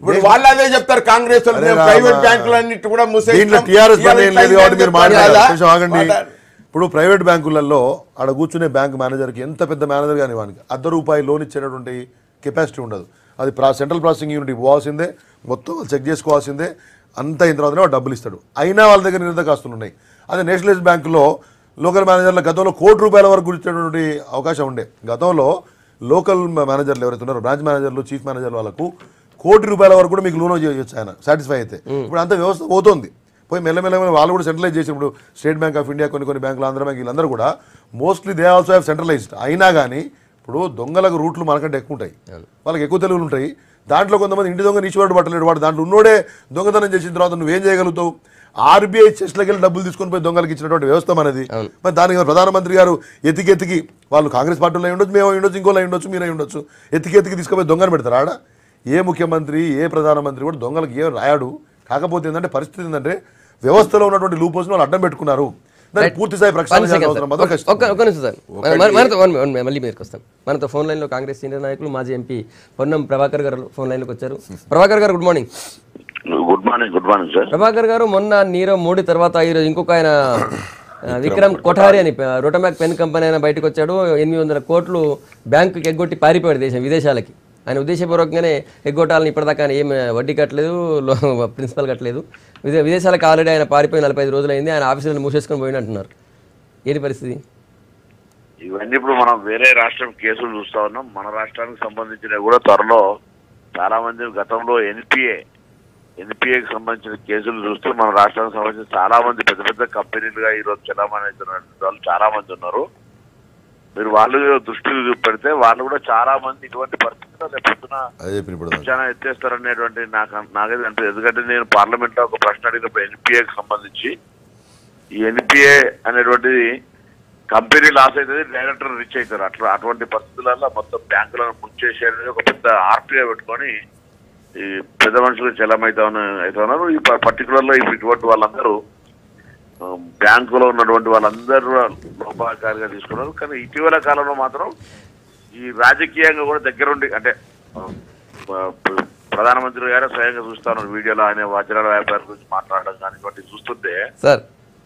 ఇప్పుడు వాళ్ళు అదే చెప్తారు కాంగ్రెస్ వాళ్ళు, అరే మేము రామా. ప్రైవేట్ బ్యాంకులన్నిటి కూడా మూసేస్తాం. దీంట్లో టీఆర్ఎస్ ఇవాళ పని ఏం ఇట్లా లేదు కాబట్టి మీరు ఇట్లా మాట్లాడారు కదా? కొంచెం ఆగండి మాట్లాడు. ఇప్పుడు ప్రైవేట్ బ్యాంకులలో ఆడ కూర్చునే బ్యాంక్ మేనేజర్కి ఎంత పెద్ద మేనేజర్ కానీ వానికి అర్ధ రూపాయి లోన్ ఇచ్చేటటువంటి కెపాసిటీ ఉండదు అది ప్రా సెంట్రల్ ప్రాసెసింగ్ యూనిట్ పోవాల్సిందే మొత్తం చెక్ చేసుకోవాల్సిందే అంత అయిన తర్వాతనే వాడు డబ్బులు ఇస్తాడు అయినా వాళ్ళ దగ్గర నిరదకాస్తులు ఉన్నాయి అదే నేషనలైజ్ బ్యాంకులో లోకల్ మేనేజర్ల గతంలో కోటి రూపాయల వరకు ఇచ్చేటువంటి అవకాశం ఉండే గతంలో లోకల్ మేనేజర్లు ఎవరైతే ఉన్నారో బ్రాంచ్ మేనేజర్లు చీఫ్ మేనేజర్ వాళ్ళకు కోటి రూపాయల వరకు కూడా మీకు లోన్ చేయొచ్చు ఆయన సాటిస్ఫై అయితే ఇప్పుడు అంత వ్యవస్థ పోతుంది పోయి మెల్లమెల్ల వాళ్ళు కూడా సెంట్రలైజ్ చేసి ఇప్పుడు స్టేట్ బ్యాంక్ ఆఫ్ ఇండియా కొన్ని కొన్ని బ్యాంకులు ఆంధ్ర బ్యాంక్ వీళ్ళందరూ కూడా mostly they also have centralised అయినా కానీ ఇప్పుడు దొంగలకు రూట్లు మనకంటే ఎక్కువ ఉంటాయి వాళ్ళకి ఎక్కువ తెలుగులు ఉంటాయి దాంట్లో కొంతమంది ఇంటి దొంగ నీచివాడు పట్టలేడు వాడు దాంట్లో ఉన్నోడే దొంగతనం చేసిన తర్వాత నువ్వేం చేయగలుగుతావు ఆర్బీఐ చెస్ట్లకి వెళ్ళి డబ్బులు తీసుకొని పోయి దొంగలకి ఇచ్చినటువంటి వ్యవస్థ మనది మరి దానికి మరి ప్రధానమంత్రి గారు ఎతికి ఎతికి వాళ్ళు కాంగ్రెస్ పార్టీలో అయి ఉండొచ్చు మేము అయి ఉండొచ్చు ఇంకోలో అయి ఉండొచ్చు మీరు అయి ఉండొచ్చు ఎతికి ఎతికి తీసుకుపోయి దొంగను పెడతారు ఆడ ఏ ముఖ్యమంత్రి ఏ ప్రధానమంత్రి కూడా దొంగలకు ఏం రాయాడు కాకపోతే ఏంటంటే పరిస్థితి ఏంటంటే వ్యవస్థలో ఉన్నటువంటి లూపోస్ వాళ్ళు అడ్డం పెట్టుకున్నారు దాన్ని పూర్తి స్థాయి ప్రక్షాళన One second, చేయాల్సిన sir. అవసరం మాత్రం ఒక్క- ఖచ్చితంగా ఒక్క ఒక్క నిమిషం సార్ మన- మనతో one- one minute, మళ్ళీ మీదకి వస్తాం మనతో ఫోన్ లైన్లో కాంగ్రెస్ సీనియర్ నాయకులు మాజీ ఎంపీ పొన్నం ప్రభాకర్ గారు ఫోన్ లైన్లోకి వచ్చారు ప్రభాకర్ గారు good morning good morning good morning sir Prabhakar గారు మొన్న నీరవ్ మోడీ తర్వాత ఈరోజు ఇంకొక ఆయన ఆ, విక్రమ్ కొఠారి అని ప- రోటమాక్ పెన్ కంపెనీ ఆయన బయటకు వచ్చాడు ఎనిమిది వందల కోట్లు బ్యాంకుకి ఎగ్గొట్టి పారిపోయాడు దేశం విదేశాలకి ఆయన ఉద్దేశపూర్వకంగానే ఎగ్గొట్టాలని ఇప్పటిదాకా ఆయన ఏం వడ్డీ కట్టలేదు లో- ప్రిన్సిపల్ కట్టలేదు విదే విదేశాలకు ఆల్రెడీ ఆయన పారిపోయి నలభై ఐదు రోజులు అయింది ఆయన ఆఫీసులను మూసేసుకొని పోయిన అంటున్నారు ఏంటి పరిస్థితి ఇవన్నీ ఇప్పుడు మనం వేరే రాష్ట్రం కేసులు చూస్తా ఉన్నాం మన రాష్ట్రానికి సంబంధించినవి కూడా త్వరలో చాలా మంది గతంలో ఎన్పిఏ ఎన్పిఏకి సంబంధించిన కేసులు చూస్తే మన రాష్ట్రానికి సంబంధించిన చాలా మంది పెద్ద పెద్ద కంపెనీలుగా ఈరోజు చలామణి అవుతున్నటువంటి వాళ్ళు చాలా మంది ఉన్నారు మీరు వాళ్ళు దృష్టికి పెడితే వాళ్ళు కూడా చాలా మంది ఇటువంటి పరిస్థితుల్లో రేపు పొద్దున అదే చెప్పిన ఇప్పుడు దాకా. చాలా ఎత్తేస్తారనేటువంటి నాకు నాకైతే అంటే ఎందుకంటే నేను పార్లమెంట్ లో ఒక ప్రశ్న అడిగినప్పుడు ఎన్పిఏకి సంబంధించి ఈ ఎన్పిఏ అనేటువంటిది కంపెనీ లాస్ అవుతుంది డైరెక్టర్ రిచ్ అవుతారు అట్లా అటువంటి పరిస్థితులలో మొత్తం బ్యాంకులను ముంచేసేది ఒక పెద్ద ఆర్టీఐ పెట్టుకొని ఈ పెద్ద మనుషులు చలమైతా అవుతా ఉన్నారు ఈ పర్టికులర్ లో ఇప్పుడు ఇటువంటి వాళ్ళందరూ ఆ, బ్యాంకులో ఉన్నటువంటి వాళ్ళందరూ లోపాకారిగా తీసుకున్నారు కానీ ఇటీవల కాలంలో మాత్రం ఈ రాజకీయంగా కూడా దగ్గరుండి అంటే ఆ, ప్ర- ప్రధానమంత్రి గారే స్వయంగా చూస్తాను వీడియోలో ఆయన వజ్రాల వ్యాపారం గురించి మాట్లాడడం కానీ ఇటువంటి చూస్తుంటే సార్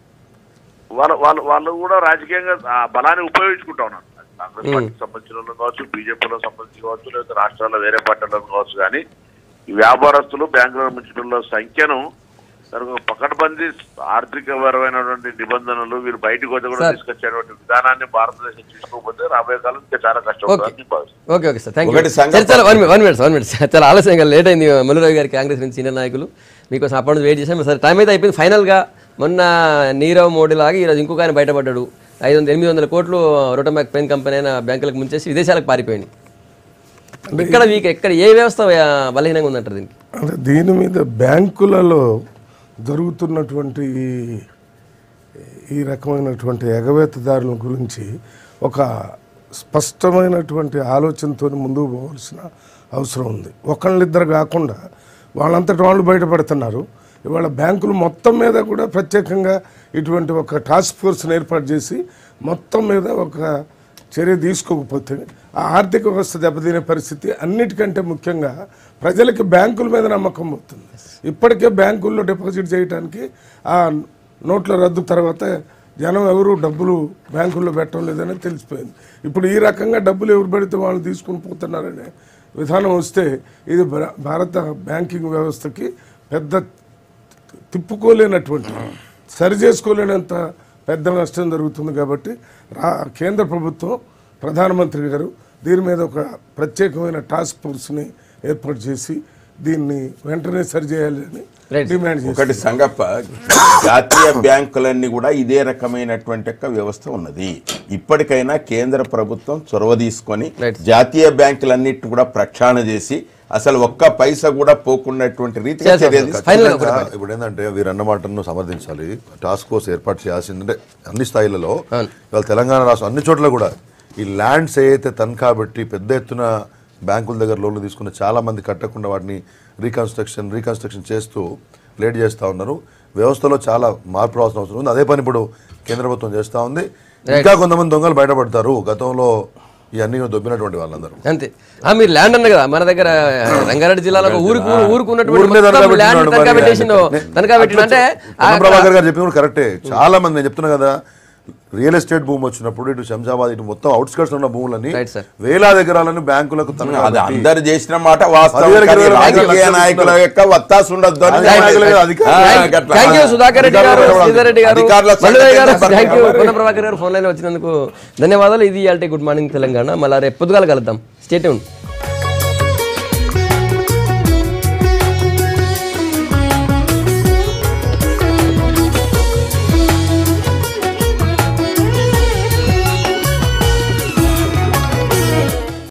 వాళ్ళ వాళ్ళు వాళ్ళు కూడా రాజకీయంగా ఆ బలాన్ని ఉపయోగించుకుంటా ఉన్నారు కాంగ్రెస్ పార్టీకి సంబంధించిన వాళ్ళు కావచ్చు బీజేపీలో సంబంధించి కావచ్చు లేదా రాష్ట్రాల్లో వేరే పార్టీలో కావచ్చు కానీ ఈ వ్యాపారస్తులు బ్యాంకుల ముంచిన సంఖ్యను దానికి ఒక పకడ్బందీ ఆర్థికపరమైనటువంటి నిబంధనలు వీరు బయటకు వచ్చి కూడా సార్. తీసుకొచ్చేటువంటి విధానాన్ని భారతదేశం తీసుకోకపోతే రాబోయే కాలం ఇంకా చాలా కష్టం అవుతుందని భావిస్తున్నాను. Okay okay sir thank you ఒకటి సంగతి- సరే చాలా one one minute one minute చాలా ఆలస్యంగా లేట్ అయింది మురళీరావు గారికి కాంగ్రెస్ నుంచి సీనియర్ నాయకులు మీకోసం అప్పటి నుంచి వెయిట్ చేశాం సరే టైం అయితే అయిపోయింది ఫైనల్గా మొన్న నీరవ్ మోడీ లాగా ఈరోజు ఇంకొక ఆయన బయటపడ్డాడు ఐదు వందల ఎనిమిది వందల కోట్లు రోటోమాక్ పెన్ కంపెనీ అయిన బ్యాంకులకు ముంచేసి విదేశాలకు పారిపోయింది ఇక్కడ వీక్ ఎక్కడ ఏ వ్యవస్థ ఆ, బలహీనంగా ఉందంటారు దీనికి అంటే దీని మీద బ్యాంకులలో జరుగుతున్నటువంటి ఈ- ఈ రకమైనటువంటి ఎగవేతదారుల గురించి ఒక స్పష్టమైనటువంటి ఆలోచనతో ముందుకు పోవాల్సిన అవసరం ఉంది ఒకళ్ళిద్దరు కాకుండా వాళ్ళంతటి వాళ్ళు బయటపడుతున్నారు ఇవాళ బ్యాంకులు మొత్తం మీద కూడా ప్రత్యేకంగా ఇటువంటి ఒక టాస్క్ ఫోర్స్ని ఏర్పాటు చేసి మొత్తం మీద ఒక చర్య తీసుకోకపోతే ఆ ఆర్థిక వ్యవస్థ దెబ్బతినే పరిస్థితి అన్నిటికంటే ముఖ్యంగా ప్రజలకి బ్యాంకుల మీద నమ్మకం పోతుంది ఇప్పటికే బ్యాంకుల్లో డిపాజిట్ చేయడానికి ఆ నోట్ల రద్దు తర్వాత జనం ఎవరు డబ్బులు బ్యాంకుల్లో పెట్టడం లేదని తెలిసిపోయింది ఇప్పుడు ఈ రకంగా డబ్బులు ఎవరు పెడితే వాళ్ళు తీసుకుని పోతున్నారనే విధానం వస్తే ఇది భా- భారత బ్యాంకింగ్ వ్యవస్థకి పెద్ద తిప్పుకోలేనటువంటి సరి చేసుకోలేనంత పెద్ద నష్టం జరుగుతుంది కాబట్టి రా కేంద్ర ప్రభుత్వం ప్రధానమంత్రి గారు దీని మీద ఒక ప్రత్యేకమైన టాస్క్ ఫోర్స్ని ఏర్పాటు చేసి దీన్ని వెంటనే సరిచేయాలని Right. డిమాండ్ చేసి ఒకటి సంగప్ప జాతీయ బ్యాంకులన్నీ కూడా ఇదే రకమైనటువంటి యొక్క వ్యవస్థ ఉన్నది ఇప్పటికైనా కేంద్ర ప్రభుత్వం చొరవ తీసుకొని Right. జాతీయ బ్యాంకులన్నిటిని కూడా ప్రక్షాళన చేసి అసలు ఒక్క పైసా కూడా పోకున్నటువంటి రీతిగా చేస్తాం, చర్య సార్. తీసుకుంటారు. Final గా ఖచ్చితంగా ఇప్పుడు ఏంటంటే వీరు అన్న మాటను సమర్థించాలి టాస్క్ ఫోర్స్ ఏర్పాటు చేయాల్సిందంటే అన్ని స్థాయిలలో ఇవాళ తెలంగాణ రాష్ట్రం అన్ని చోట్ల కూడా ఈ ల్యాండ్స్ ఏదైతే తనఖా పెట్టి పెద్ద ఎత్తున బ్యాంకుల దగ్గర లోన్లు తీసుకున్న చాలా మంది కట్టకుండా వాటిని రీకన్స్ట్రక్షన్ రీకన్స్ట్రక్షన్ చేస్తూ లేట్ చేస్తూ ఉన్నారు వ్యవస్థలో చాలా మార్పు రావాల్సిన అవసరం ఉంది అదే పని ఇప్పుడు కేంద్ర ప్రభుత్వం చేస్తూ ఉంది ఇంకా కొంతమంది దొంగలు బయటపడతారు గతంలో ఇవన్నీ దొబ్బినటువంటి వాళ్ళందరూ అంతే ఆ, మీరు ల్యాండ్ అన్న కదా మన దగ్గర రంగారెడ్డి జిల్లాలో ఒక ఊరుకు ఊరుకు ఉన్నటువంటి ఊరినే తనఖా మొత్తం ల్యాండ్ పెట్టినాడు తనఖా మరి. పెట్టేసిండు తనఖా పెట్టిండు అంటే ఆ- పొన్నం ప్రభాకర్ గారు చెప్పిన కూడా కరెక్టే చాలా మంది నేను చెప్తున్నా కదా రియల్ ఎస్టేట్ భూమి వచ్చినప్పుడు ఇటు శంషాబాద్ ఇటు మొత్తం అవుట్స్కట్స్ ఉన్న భూములని Right, sir. వేలాది ఎకరాలను బ్యాంకులకు తనఖా అది పెట్టి- అందరు చేసిన మాట వాస్తవం పదివేల కానీ ఇరవై వేల రాజకీయ లక్షలు నాయకుల యొక్క వత్తాసు ఉండొద్దు అని రాజకీయ నాయకుల నేను- అధికారులు- ఆ, థ్యాంక్ గట్ల. థ్యాంక్ యూ సుధాకర్ రెడ్డి గారు అధికారులు శ్రీధర్ రెడ్డి గారు అధికారుల మల్లుదయ్య గారు సంగతి థ్యాంక్ యూ చెప్పండి. పొన్న ప్రభాకర్ గారు ఫోన్ లైన్ వచ్చినందుకు ధన్యవాదాలు ఇది ఇయాల్టి గుడ్ మార్నింగ్ తెలంగాణ మళ్ళీ రేపు పొద్దుగాల కలుద్దాం స్టేట్